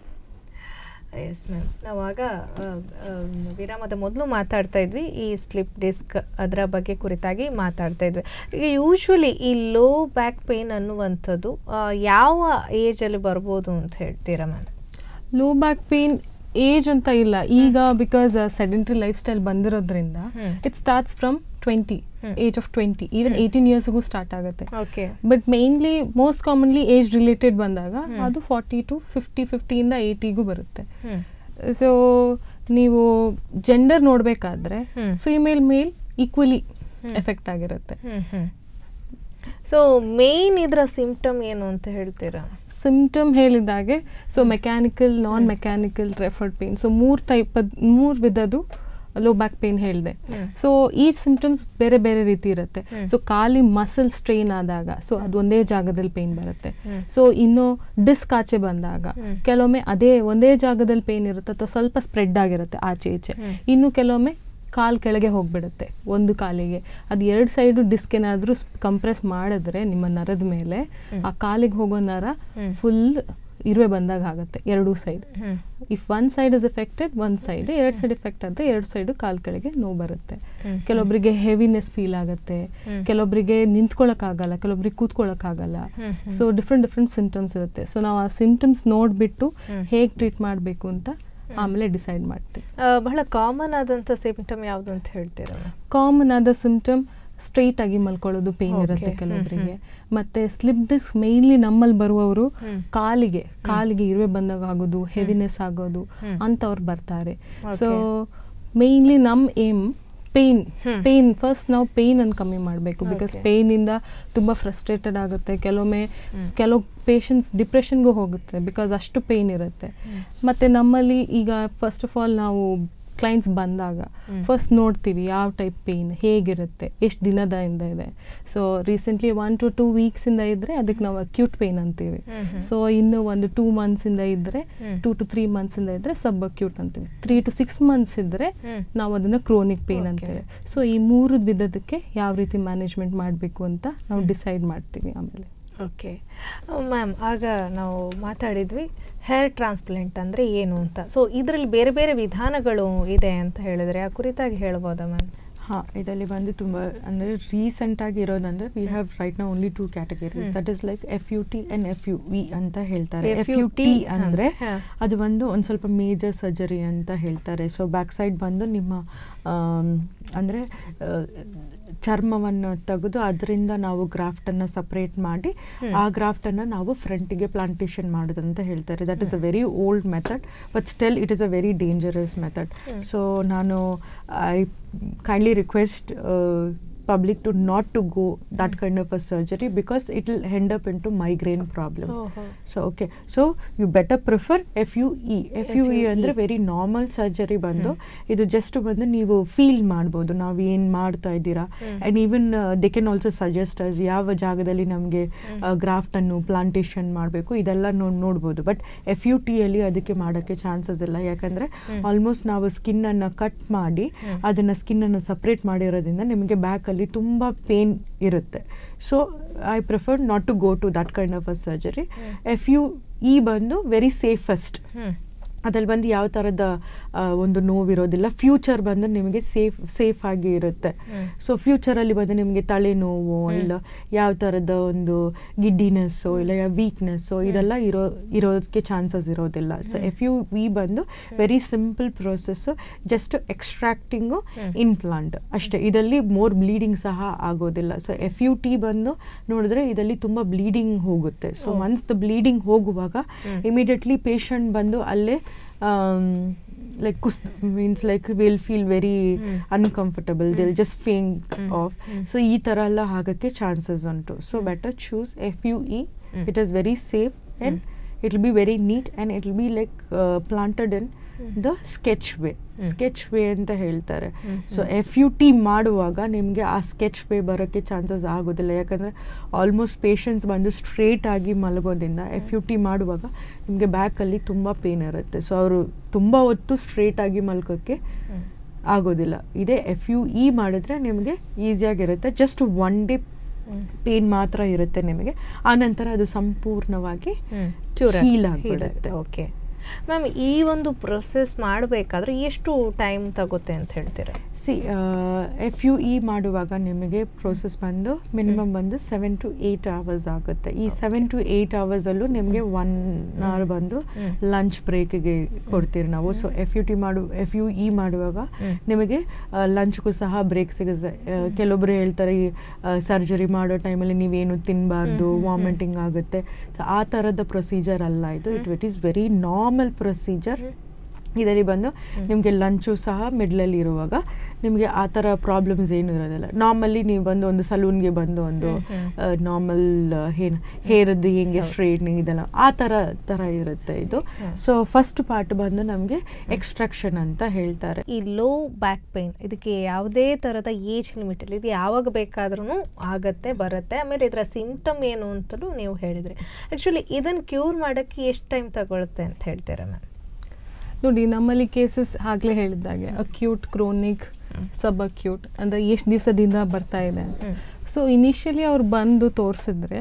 ಎಸ್ ಮ್ಯಾಮ್ ನಾವಾಗ ಆ, ಆ, ವಿರಾಮದ ಮೊದಲು ಮಾತಾಡ್ತಾ ಇದ್ವಿ ಈ ಸ್ಲಿಪ್ ಡಿಸ್ಕ್ ಅದರ ಬಗ್ಗೆ ಕುರಿತಾಗಿ ಮಾತಾಡ್ತಾ ಇದ್ವಿ ಈಗ ಯೂಶ್ವಲಿ ಈ ಲೋ ಬ್ಯಾಕ್ ಪೇನ್ ಅನ್ನುವಂಥದ್ದು ಆ, ಯಾವ ಏಜಲ್ಲಿ ಬರ್ಬೋದು ಅಂತ ಹೇಳ್ತೀರಾ ma'am low back pain age ಅಂತ ಇಲ್ಲ ಈಗ ಬಿಕಾಸ್ ಸೆಡೆಂಟ್ರಿ ಲೈಫ್ ಸ್ಟೈಲ್ ಬಂದಿರೋದ್ರಿಂದ hmm. It starts from twenty hmm. Age of twenty even eighteen ಇಯರ್ಸ್ಗೂ ಸ್ಟಾರ್ಟ್ ಆಗುತ್ತೆ okay but mainly most commonly age related ಬಂದಾಗ ಹ್ಮ್. ಅದು ಫಾರ್ಟಿ ಟು ಫಿಫ್ಟಿ ಫಿಫ್ಟಿಯಿಂದ ಏಯ್ಟಿಗೂ ಬರುತ್ತೆ ಹ್ಞೂ ಸೊ ನೀವು ಜೆಂಡರ್ ನೋಡಬೇಕಾದ್ರೆ hmm. Female male equally hmm. Effect ಆಗಿರುತ್ತೆ ಹ್ಞೂ ಹ್ಞೂ ಸೊ ಮೇನ್ ಇದರ ಸಿಂಪ್ಟಮ್ ಏನು ಅಂತ ಹೇಳ್ತೀರಾ ಸಿಂಪ್ಟಮ್ ಹೇಳಿದಾಗೆ so mechanical non mechanical referred pain so ಮೂರು ಟೈಪ್ ಮೂರು ವಿಧದ್ದು ಲೋ ಬ್ಯಾಕ್ ಪೇನ್ ಹೇಳಿದೆ ಹ್ಮ್. ಸೊ ಈ ಸಿಂಪ್ಟಮ್ಸ್ ಬೇರೆ ಬೇರೆ ರೀತಿ ಇರುತ್ತೆ ಹ್ಮ್. ಸೊ ಖಾಲಿ ಮಸಲ್ ಸ್ಟ್ರೈನ್ ಆದಾಗ ಸೊ ಅದು ಒಂದೇ ಜಾಗದಲ್ಲಿ ಪೇನ್ ಬರುತ್ತೆ ಹ್ಮ್. ಸೊ ಇನ್ನು ಡಿಸ್ಕ್ ಆಚೆ ಬಂದಾಗ ಹ್ಮ್. ಕೆಲವೊಮ್ಮೆ ಅದೇ ಒಂದೇ ಜಾಗದಲ್ಲಿ ಪೇನ್ ಇರುತ್ತೆ ಅಥವಾ ಸ್ವಲ್ಪ ಸ್ಪ್ರೆಡ್ ಆಗಿರುತ್ತೆ ಆಚೆ ಈಚೆ ಹ್ಮ್. ಇನ್ನು ಕೆಲವೊಮ್ಮೆ ಕಾಲ್ ಕೆಳಗೆ ಹೋಗ್ಬಿಡುತ್ತೆ ಒಂದು ಕಾಲಿಗೆ ಅದು ಎರಡು ಸೈಡು ಡಿಸ್ಕ್ ಏನಾದರೂ ಕಂಪ್ರೆಸ್ ಮಾಡಿದ್ರೆ ನಿಮ್ಮ ನರದ ಮೇಲೆ ಹ್ಮ್. ಆ ಕಾಲಿಗೆ ಹೋಗೋ ನರ ಹ್ಮ್. ಫುಲ್ ಇರುವೆ ಬಂದಾಗ ಆಗುತ್ತೆ ಎರಡೂ side hmm if one side is affected one side ಎರಡು ಸೈಡ್ ಎಫೆಕ್ಟ್ ಆದರೆ ಎರಡು ಸೈಡು ಕಾಲು ಕೆಳಗೆ ನೋವು ಬರುತ್ತೆ ಹ್ಮ್. ಕೆಲವೊಬ್ಬರಿಗೆ ಹೆವಿನೆಸ್ ಫೀಲ್ ಆಗುತ್ತೆ ಹ್ಮ್. ಕೆಲವೊಬ್ಬರಿಗೆ ನಿಂತ್ಕೊಳ್ಳೋಕ್ಕಾಗಲ್ಲ ಕೆಲವೊಬ್ಬರಿಗೆ ಕೂತ್ಕೊಳ್ಳೋಕ್ಕಾಗಲ್ಲ hmm, hmm. So different different symptoms ಇರುತ್ತೆ ಸೊ ನಾವು ಆ ಸಿಂಟಮ್ಸ್ ನೋಡಿಬಿಟ್ಟು ಹ್ಮ್. ಹೇಗೆ ಟ್ರೀಟ್ ಮಾಡಬೇಕು ಅಂತ ಆಮೇಲೆ ಡಿಸೈಡ್ ಮಾಡ್ತೀವಿ ಆ, ಬಹಳ ಕಾಮನ್ ಆದಂಥ ಸಿಂಪ್ಟಮ್ ಯಾವುದು ಅಂತ ಹೇಳ್ತೀರಾ ಕಾಮನ್ ಆದ ಸಿಂಪ್ಟಮ್ ಸ್ಟ್ರೈಟ್ ಆಗಿ ಮಲ್ಕೊಳ್ಳೋದು ಪೇನ್ Okay. ಇರುತ್ತೆ ಹ್ಮ್, ಕೆಲವೊಬ್ಬರಿಗೆ ಮತ್ತೆ ಸ್ಲಿಪ್ ಡಿಸ್ಕ್ ಮೇನ್ಲಿ ನಮ್ಮಲ್ಲಿ ಬರುವವರು ಹ್ಮ್. ಕಾಲಿಗೆ ಕಾಲಿಗೆ ಇರುವೆ ಬಂದಾಗ ಆಗೋದು ಹೆವಿನೆಸ್ ಆಗೋದು ಹ್ಮ್. ಅಂತವ್ರು ಬರ್ತಾರೆ Okay. ಸೊ ಮೇನ್ಲಿ ನಮ್ಮ aim pain hmm. Pain first ನಾವು ಪೇನ್ ಅನ್ನು ಕಮ್ಮಿ ಮಾಡಬೇಕು ಬಿಕಾಸ್ Okay. ಪೇನಿಂದ ತುಂಬ ಫ್ರಸ್ಟ್ರೇಟೆಡ್ ಆಗುತ್ತೆ ಕೆಲವೊಮ್ಮೆ ಹ್ಮ್. ಕೆಲವು ಪೇಷಂಟ್ಸ್ ಡಿಪ್ರೆಷನ್ಗೂ ಹೋಗುತ್ತೆ ಬಿಕಾಸ್ ಅಷ್ಟು ಪೇನ್ ಇರುತ್ತೆ ಹ್ಮ್. ಮತ್ತು ನಮ್ಮಲ್ಲಿ ಈಗ ಫಸ್ಟ್ ಆಫ್ ಆಲ್ ನಾವು ಕ್ಲೈಂಟ್ಸ್ ಬಂದಾಗ ಹ್ಮ್. ಫಸ್ಟ್ ನೋಡ್ತೀವಿ ಯಾವ ಟೈಪ್ ಪೇಯ್ನ್ ಹೇಗಿರುತ್ತೆ ಎಷ್ಟು ದಿನದಿಂದ ಇದೆ so recently one to two ವೀಕ್ಸಿಂದ ಇದ್ದರೆ ಅದಕ್ಕೆ ನಾವು ಅಕ್ಯೂಟ್ ಪೇಯ್ನ್ ಅಂತೀವಿ ಹ್ಮ್, ಹ್ಮ್. ಸೊ ಇನ್ನು ಒಂದು ಟೂ ಮಂತ್ಸಿಂದ ಇದ್ದರೆ ಹ್ಮ್. ಟೂ ಟು ತ್ರೀ ಮಂತ್ಸಿಂದ ಇದ್ದರೆ ಸಬ್ ಅಕ್ಯೂಟ್ ಅಂತೀವಿ ತ್ರೀ ಟು ಸಿಕ್ಸ್ ಮಂತ್ಸ್ ಇದ್ದರೆ ಹ್ಮ್. ನಾವು ಅದನ್ನು ಕ್ರೋನಿಕ್ ಪೇಯ್ನ್ Okay. ಅಂತೇವೆ ಸೊ ಈ ಮೂರು ವಿಧದಕ್ಕೆ ಯಾವ ರೀತಿ ಮ್ಯಾನೇಜ್ಮೆಂಟ್ ಮಾಡಬೇಕು ಅಂತ ನಾವು ಡಿಸೈಡ್ ಮಾಡ್ತೀವಿ ಆಮೇಲೆ ಓಕೆ ಮ್ಯಾಮ್ ಆಗ ನಾವು ಮಾತಾಡಿದ್ವಿ ಹೇರ್ ಟ್ರಾನ್ಸ್ಪ್ಲಾಂಟ್ ಅಂದರೆ ಏನು ಅಂತ ಸೊ ಇದರಲ್ಲಿ ಬೇರೆ ಬೇರೆ ವಿಧಾನಗಳು ಇದೆ ಅಂತ ಹೇಳಿದ್ರೆ ಆ ಕುರಿತಾಗಿ ಹೇಳ್ಬೋದಾ ಮ್ಯಾಮ್ ಹಾಂ ಇದರಲ್ಲಿ ಬಂದು ತುಂಬ ಅಂದರೆ ರೀಸೆಂಟಾಗಿ ಇರೋದಂದ್ರೆ ವಿ ಹ್ಯಾವ್ ರೈಟ್ ನಾ only two categories hmm. That is like F U T and F U V ಅಂತ ಹೇಳ್ತಾರೆ ಎಫ್ ಯು FUT, ಟಿ ಹಾ, ಅಂದರೆ ಹಾ. ಅದು ಬಂದು ಒಂದು ಸ್ವಲ್ಪ ಮೇಜರ್ ಸರ್ಜರಿ ಅಂತ ಹೇಳ್ತಾರೆ ಸೊ ಬ್ಯಾಕ್ ಸೈಡ್ ಬಂದು ನಿಮ್ಮ ಅಂದರೆ ಚರ್ಮವನ್ನು ತೆಗೆದು ಅದರಿಂದ ನಾವು ಗ್ರಾಫ್ಟನ್ನು ಸಪ್ರೇಟ್ ಮಾಡಿ ಹ್ಮ್. ಆ ಗ್ರಾಫ್ಟನ್ನು ನಾವು ಫ್ರಂಟಿಗೆ ಪ್ಲಾಂಟೇಶನ್ ಮಾಡೋದು ಅಂತ ಹೇಳ್ತಾರೆ that is a very old method but still it is a very dangerous method hmm. So ನಾನು I kindly request uh, public to not to go that kind of a surgery because it will end up into migraine problem ಓಹೋ. so okay so you better prefer FUE FUE FUE. ಅಂದರೆ very normal surgery ಬಂದು ಇದು just ಬಂದು ನೀವು feel ಮಾಡ್ಬೋದು ನಾವು ಏನು ಮಾಡ್ತಾ ಇದ್ದೀರಾ hmm. And even they can also suggest us ಯಾವ ಜಾಗದಲ್ಲಿ ನಮಗೆ ಗ್ರಾಫ್ಟನ್ನು ಪ್ಲಾಂಟೇಶನ್ ಮಾಡಬೇಕು ಇದೆಲ್ಲ ನೋಡಿ ನೋಡ್ಬೋದು ಬಟ್ ಎಫ್ ಯು ಟಿಯಲ್ಲಿ ಅದಕ್ಕೆ ಮಾಡೋಕ್ಕೆ ಚಾನ್ಸಸ್ ಇಲ್ಲ ಯಾಕಂದರೆ ಹ್ಮ್. ಆಲ್ಮೋಸ್ಟ್ ನಾವು ಸ್ಕಿನ್ನನ್ನು ಕಟ್ ಮಾಡಿ ಹ್ಮ್. ಅದನ್ನು ಸ್ಕಿನ್ನನ್ನು ಸಪ್ರೇಟ್ ಮಾಡಿರೋದ್ರಿಂದ ನಿಮಗೆ ಬ್ಯಾಕಲ್ಲಿ ತುಂಬ ಪೇನ್ ಇರುತ್ತೆ so I prefer not to go to that kind of a surgery hmm. F U E ಬಂದು ವೆರಿ ಸೇಫೆಸ್ಟ್ ಹ್ಮ್ ಅದ್ರಲ್ಲಿ ಬಂದು ಯಾವ ಥರದ ಆ, ಒಂದು ನೋವಿರೋದಿಲ್ಲ ಫ್ಯೂಚರ್ ಬಂದು ನಿಮಗೆ ಸೇಫ್ ಸೇಫ್ ಆಗಿ ಇರುತ್ತೆ ಹ್ಮ್. ಸೊ ಫ್ಯೂಚರಲ್ಲಿ ಬಂದು ನಿಮಗೆ ತಲೆನೋವು ಹ್ಮ್. ಇಲ್ಲ ಯಾವ ಥರದ ಒಂದು ಗಿಡ್ಡಿನೆಸ್ಸು ಇಲ್ಲ ಯಾವ ವೀಕ್ನೆಸ್ಸು ಇದೆಲ್ಲ ಇರೋ ಇರೋದಕ್ಕೆ ಚಾನ್ಸಸ್ ಇರೋದಿಲ್ಲ so hmm. F U V ಬಂದು very simple process just extracting hmm. Implant ಅಷ್ಟೇ ಇದರಲ್ಲಿ ಮೋರ್ ಬ್ಲೀಡಿಂಗ್ ಸಹ ಆಗೋದಿಲ್ಲ ಸೊ ಎಫ್ ಯು ಟಿ ಬಂದು ನೋಡಿದ್ರೆ ಇದರಲ್ಲಿ ತುಂಬ ಬ್ಲೀಡಿಂಗ್ ಹೋಗುತ್ತೆ ಸೊ ಓ. ಒನ್ಸ್ ದ ಬ್ಲೀಡಿಂಗ್ ಹೋಗುವಾಗ ಹ್ಮ್. ಇಮಿಡಿಯೇಟ್ಲಿ ಪೇಷಂಟ್ ಬಂದು ಅಲ್ಲೇ ಲೈಕ್ ಕುಸ್ means like will feel very hmm. Uncomfortable they'll just faint hmm. Off hmm. So ಈ ಥರ ಎಲ್ಲ ಆಗೋಕ್ಕೆ ಚಾನ್ಸಸ್ ಉಂಟು so better choose F U E hmm. It is very safe and it will be very neat and it will be like planted in hmm. The sketch way hmm. Sketch way ಅಂತ ಹೇಳ್ತಾರೆ ಹ್ಮ್. So hmm. F U T ಮಾಡುವಾಗ ನಿಮಗೆ ಆ sketch way ಬರೋಕ್ಕೆ chances ಆಗೋದಿಲ್ಲ ಯಾಕಂದರೆ almost patients ಬಂದು straight ಆಗಿ ಮಲಗೋದ್ರಿಂದ ಎಫ್ ಯು ಟಿ ಮಾಡುವಾಗ ನಿಮಗೆ ಬ್ಯಾಕಲ್ಲಿ ತುಂಬ ಪೇನ್ ಇರುತ್ತೆ ಸೊ ಅವರು ತುಂಬ ಹೊತ್ತು ಸ್ಟ್ರೇಟ್ ಆಗಿ ಮಲ್ಕೋಕ್ಕೆ ಹ್ಮ್. ಆಗೋದಿಲ್ಲ ಇದೇ ಎಫ್ ಯು ಇ ಮಾಡಿದ್ರೆ ನಿಮಗೆ ಈಸಿಯಾಗಿರುತ್ತೆ just one day hmm. Pain ಮಾತ್ರ ಇರುತ್ತೆ ನಿಮಗೆ ಆನಂತರ ಅದು ಸಂಪೂರ್ಣವಾಗಿ ಹ್ಮ್. Cure heal ಆಗಿ- heal ಆಗ್ಬಿಡುತ್ತೆ. ಓಕೆ ಮ್ಯಾಮ್ ಈ ಒಂದು ಪ್ರೊಸೆಸ್ ಮಾಡಬೇಕಾದ್ರೆ ಎಷ್ಟು ಟೈಮ್ ತಗುತ್ತೆ ಅಂತ ಹೇಳ್ತೀರಾ ಸಿ ಎಫ್ ಯು ಇ ಮಾಡುವಾಗ ನಿಮಗೆ ಪ್ರೋಸೆಸ್ ಬಂದು ಮಿನಿಮಮ್ ಬಂದು ಸೆವೆನ್ ಟು ಏಯ್ಟ್ ಅವರ್ಸ್ ಆಗುತ್ತೆ ಈ ಸೆವೆನ್ ಟು ಏಯ್ಟ್ ಅವರ್ಸಲ್ಲೂ ನಿಮಗೆ ಒನ್ ಅವರ್ ಬಂದು ಹ್ಮ್. ಲಂಚ್ ಬ್ರೇಕ್ಗೆ ಕೊಡ್ತೀವಿ ನಾವು ಸೊ ಎಫ್ ಯು ಟಿ ಮಾಡು ಎಫ್ ಯು ಇ ಮಾಡುವಾಗ ಹ್ಮ್. ನಿಮಗೆ ಲಂಚ್ಗೂ ಸಹ ಬ್ರೇಕ್ ಸಿಗುತ್ತೆ ಆ, ಕೆಲವೊಬ್ರು ಹೇಳ್ತಾರೆ ಈ ಸರ್ಜರಿ ಮಾಡೋ ಟೈಮಲ್ಲಿ ನೀವೇನು ತಿನ್ನಬಾರ್ದು ಹ್ಮ್, ಹ್ಮ್, ಹ್ಮ್. ವಾಮಿಟಿಂಗ್ ಆಗುತ್ತೆ ಸೊ ಆ ಥರದ ಪ್ರೊಸೀಜರ್ ಅಲ್ಲ ಇದು it it is very normal procedure ಇದರಲ್ಲಿ ಬಂದು ನಿಮಗೆ ಲಂಚು ಸಹ ಮಿಡ್ಲಲ್ಲಿ ಇರುವಾಗ ನಿಮಗೆ ಆ ಥರ ಪ್ರಾಬ್ಲಮ್ಸ್ ಏನೂ ಇರೋದಿಲ್ಲ ನಾರ್ಮಲಿ ನೀವು ಬಂದು ಒಂದು ಸಲೂನ್ಗೆ ಬಂದು ಒಂದು ಹ್ಮ್, ನಾರ್ಮಲ್ ಏನು ಹೇರದ್ದು ಹೆಂಗೆ ಹೌದು. ಸ್ಟ್ರೈಟ್ನಿಂಗ್ ಇದೆಲ್ಲ ಆ ಥರ ಥರ ಇರುತ್ತೆ ಇದು ಹ್ಮ್. ಸೊ ಫಸ್ಟ್ ಪಾರ್ಟ್ ಬಂದು ನಮಗೆ ಎಕ್ಸ್ಟ್ರಾಕ್ಷನ್ ಅಂತ ಹೇಳ್ತಾರೆ ಈ ಲೋ ಬ್ಯಾಕ್ ಪೇನ್ ಇದಕ್ಕೆ ಯಾವುದೇ ಥರದ ಏಜ್ ಲಿಮಿಟ್ ಇಲ್ಲ ಇದು ಯಾವಾಗ ಬೇಕಾದ್ರೂ ಆಗತ್ತೆ ಬರುತ್ತೆ ಆಮೇಲೆ ಇದರ ಸಿಂಪ್ಟಮ್ ಏನು ಅಂತಲೂ ನೀವು ಹೇಳಿದ್ರಿ ಆ್ಯಕ್ಚುಲಿ ಇದನ್ನು ಕ್ಯೂರ್ ಮಾಡೋಕ್ಕೆ ಎಷ್ಟು ಟೈಮ್ ತಗೊಳುತ್ತೆ ಅಂತ ಹೇಳ್ತೀರಾ ಮ್ಯಾಮ್ ನೋಡಿ ನಮ್ಮಲ್ಲಿ ಕೇಸಸ್ ಆಗಲೇ ಹೇಳಿದ್ದಾಗೆ ಅಕ್ಯೂಟ್ ಕ್ರೋನಿಕ್ ಸಬ್ ಅಕ್ಯೂಟ್ ಅಂದರೆ ಎಷ್ಟು ದಿವಸದಿಂದ ಬರ್ತಾ ಇದೆ ಹ್ಮ್. ಸೊ ಇನಿಷಿಯಲಿ ಅವ್ರು ಬಂದು ತೋರಿಸಿದ್ರೆ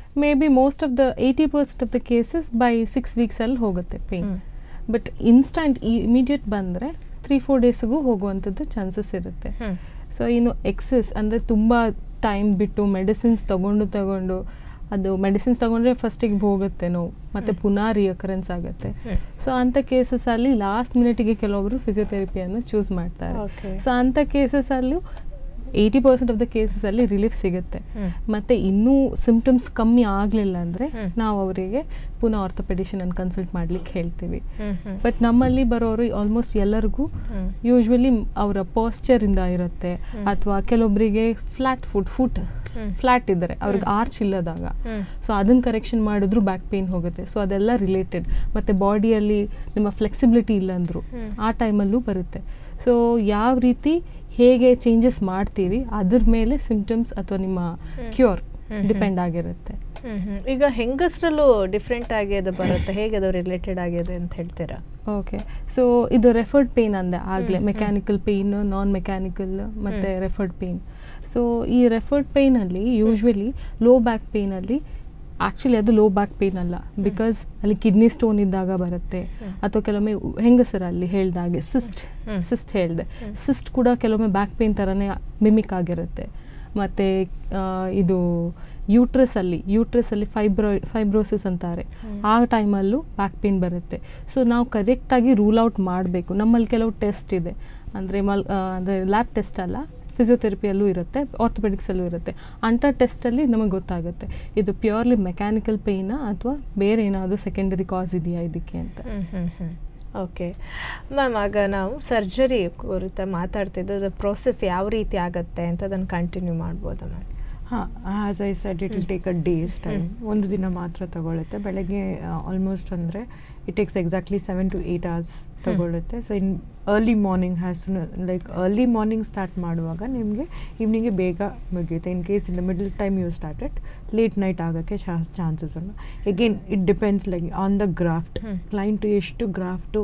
may be most of the eighty percent of the cases by six ವೀಕ್ಸಲ್ಲಿ ಹೋಗುತ್ತೆ pain hmm. But instant immediate ಬಂದರೆ ತ್ರೀ ಫೋರ್ ಡೇಸ್ಗೂ ಹೋಗುವಂಥದ್ದು ಚಾನ್ಸಸ್ ಇರುತ್ತೆ ಹ್ಮ್. ಸೊ ಇನ್ನು ಎಕ್ಸಸ್ ಅಂದರೆ ತುಂಬ ಟೈಮ್ ಬಿಟ್ಟು ಮೆಡಿಸಿನ್ಸ್ ತಗೊಂಡು ತಗೊಂಡು ಅದು ಮೆಡಿಸಿನ್ಸ್ ತಗೊಂಡ್ರೆ ಫಸ್ಟಿಗೆ ಹೋಗುತ್ತೆ ನೋವು ಮತ್ತು ಪುನಃ ರಿಯಕರೆನ್ಸ್ ಆಗುತ್ತೆ ಹ್ಮ್. ಸೊ ಅಂಥ ಕೇಸಸಲ್ಲಿ ಲಾಸ್ಟ್ ಮಿನಿಟಿಗೆ ಕೆಲವೊಬ್ಬರು ಫಿಸಿಯೋಥೆರಪಿಯನ್ನು ಚೂಸ್ ಮಾಡ್ತಾರೆ Okay. ಸೊ ಅಂಥ ಕೇಸಸಲ್ಲೂ ಏಯ್ಟಿ ಪರ್ಸೆಂಟ್ ಆಫ್ ದ ಕೇಸಸಲ್ಲಿ ರಿಲೀಫ್ ಸಿಗುತ್ತೆ ಹ್ಮ್. ಮತ್ತು ಇನ್ನೂ ಸಿಮ್ಟಮ್ಸ್ ಕಮ್ಮಿ ಆಗಲಿಲ್ಲ ಅಂದರೆ ಹ್ಮ್. ನಾವು ಅವರಿಗೆ ಪುನಃ ಆರ್ಥೋಪೆಡಿಷನನ್ನು ಕನ್ಸಲ್ಟ್ ಮಾಡ್ಲಿಕ್ಕೆ ಹೇಳ್ತೀವಿ ಹ್ಮ್, ಹ್ಮ್. ಬಟ್ ನಮ್ಮಲ್ಲಿ ಬರೋರು ಆಲ್ಮೋಸ್ಟ್ ಎಲ್ಲರಿಗೂ ಹ್ಮ್. ಯೂಶ್ವಲಿ ಅವರ ಪಾಸ್ಚರಿಂದ ಇರುತ್ತೆ ಹ್ಮ್. ಅಥವಾ ಕೆಲವೊಬ್ಬರಿಗೆ flat foot foot hmm. Flat ಇದ್ದಾರೆ ಅವ್ರಿಗೆ ಆರ್ಚ್ ಇಲ್ಲದಾಗ ಹ್ಮ್. ಸೊ ಅದನ್ನು ಕರೆಕ್ಷನ್ ಮಾಡಿದ್ರು ಬ್ಯಾಕ್ ಪೇಯ್ನ್ ಹೋಗುತ್ತೆ ಸೊ ಅದೆಲ್ಲ ರಿಲೇಟೆಡ್ ಮತ್ತು ಬಾಡಿಯಲ್ಲಿ ನಿಮ್ಮ ಫ್ಲೆಕ್ಸಿಬಿಲಿಟಿ ಇಲ್ಲ ಅಂದರು ಹ್ಮ್. ಆ ಟೈಮಲ್ಲೂ ಬರುತ್ತೆ ಸೊ ಯಾವ ರೀತಿ ಹೇಗೆ ಚೇಂಜಸ್ ಮಾಡ್ತೀವಿ ಅದ್ರ ಮೇಲೆ ಸಿಂಪ್ಟಮ್ಸ್ ಅಥವಾ ನಿಮ್ಮ ಹ್ಮ್. ಕ್ಯೂರ್ ಹ್ಮ್. ಡಿಪೆಂಡ್ ಆಗಿರುತ್ತೆ ಹ್ಮ್, ಹ್ಮ್. ಈಗ ಹೆಂಗಸರಲ್ಲೂ ಡಿಫ್ರೆಂಟ್ ಆಗಿ ಅದು ಬರುತ್ತೆ ಹೇಗೆ ಅದು ರಿಲೇಟೆಡ್ ಆಗಿದೆ ಅಂತ ಹೇಳ್ತೀರಾ ಓಕೆ ಸೊ ಇದು ರೆಫರ್ಡ್ ಪೇಯ್ನ್ ಅಂದೆ ಆಗಲೇ hmm, hmm. Mechanical pain non mechanical ಮತ್ತು ಹ್ಮ್. ರೆಫರ್ಡ್ ಪೇಯ್ನ್ ಸೊ ಈ ರೆಫರ್ಡ್ ಪೇಯ್ನಲ್ಲಿ ಯೂಶ್ವಲಿ ಲೋ ಬ್ಯಾಕ್ ಪೇಯ್ನಲ್ಲಿ ಆ್ಯಕ್ಚುಲಿ ಅದು ಲೋ ಬ್ಯಾಕ್ ಪೇಯ್ನ್ ಅಲ್ಲ ಬಿಕಾಸ್ ಅಲ್ಲಿ ಕಿಡ್ನಿ ಸ್ಟೋನ್ ಇದ್ದಾಗ ಬರುತ್ತೆ ಹ್ಮ್. ಅಥವಾ ಕೆಲವೊಮ್ಮೆ ಹೆಂಗಸರಲ್ಲಿ ಹೇಳ್ದಾಗೆ ಸಿಸ್ಟ್ ಹ್ಮ್. ಸಿಸ್ಟ್ ಹೇಳಿದೆ ಹ್ಮ್. ಸಿಸ್ಟ್ ಕೂಡ ಕೆಲವೊಮ್ಮೆ ಬ್ಯಾಕ್ ಪೇಯ್ನ್ ಥರನೇ ಮಿಮಿಕ್ ಆಗಿರುತ್ತೆ ಮತ್ತು ಇದು ಯೂಟ್ರಸಲ್ಲಿ ಯೂಟ್ರಸಲ್ಲಿ ಫೈಬ್ರೋ ಫೈಬ್ರೋಸಿಸ್ ಅಂತಾರೆ ಹ್ಮ್. ಆ ಟೈಮಲ್ಲೂ ಬ್ಯಾಕ್ ಪೇನ್ ಬರುತ್ತೆ ಸೊ ನಾವು ಕರೆಕ್ಟಾಗಿ ರೂಲ್ ಔಟ್ ಮಾಡಬೇಕು ನಮ್ಮಲ್ಲಿ ಕೆಲವು ಟೆಸ್ಟ್ ಇದೆ ಅಂದರೆ ಮಲ್ ಅಂದರೆ ಲ್ಯಾಬ್ ಟೆಸ್ಟ್ ಅಲ್ಲ ಫಿಸಿಯೋಥೆರಪಿಯಲ್ಲೂ ಇರುತ್ತೆ ಆರ್ಥೋಪೆಡಿಕ್ಸಲ್ಲೂ ಇರುತ್ತೆ ಅಂಥ ಟೆಸ್ಟಲ್ಲಿ ನಮಗೆ ಗೊತ್ತಾಗುತ್ತೆ ಇದು ಪ್ಯೂರ್ಲಿ ಮೆಕ್ಯಾನಿಕಲ್ ಪೇಯ್ನಾ ಅಥವಾ ಬೇರೆ ಏನಾದರೂ ಸೆಕೆಂಡರಿ ಕಾಸ್ ಇದೆಯಾ ಇದಕ್ಕೆ ಅಂತ ಹ್ಮ್ ಹ್ಮ್ ಹ್ಮ್ ಓಕೆ ಮ್ಯಾಮ್ ಆಗ ನಾವು ಸರ್ಜರಿ ಕುರಿತ ಮಾತಾಡ್ತಿದ್ದು ಪ್ರೋಸೆಸ್ ಯಾವ ರೀತಿ ಆಗತ್ತೆ ಅಂತ ಅದನ್ನು ಕಂಟಿನ್ಯೂ ಮಾಡ್ಬೋದಾ ಮ್ಯಾಮ್ ಹಾಂ as I said it will take a day's time ಒಂದು ದಿನ ಮಾತ್ರ ತಗೊಳುತ್ತೆ ಬೆಳಗ್ಗೆ ಆಲ್ಮೋಸ್ಟ್ ಅಂದರೆ it takes exactly seven to eight hours ತಗೊಳುತ್ತೆ so in early morning has like early morning start ಮಾಡುವಾಗ ನಿಮಗೆ ಈವ್ನಿಂಗ್ಗೆ ಬೇಗ ಮುಗಿಯುತ್ತೆ in case in the middle time you started late night ಆಗೋಕ್ಕೆ ಚಾನ್ಸಸ್ ಉಂಟು again it depends like on the graft hmm. Client ಎಷ್ಟು graft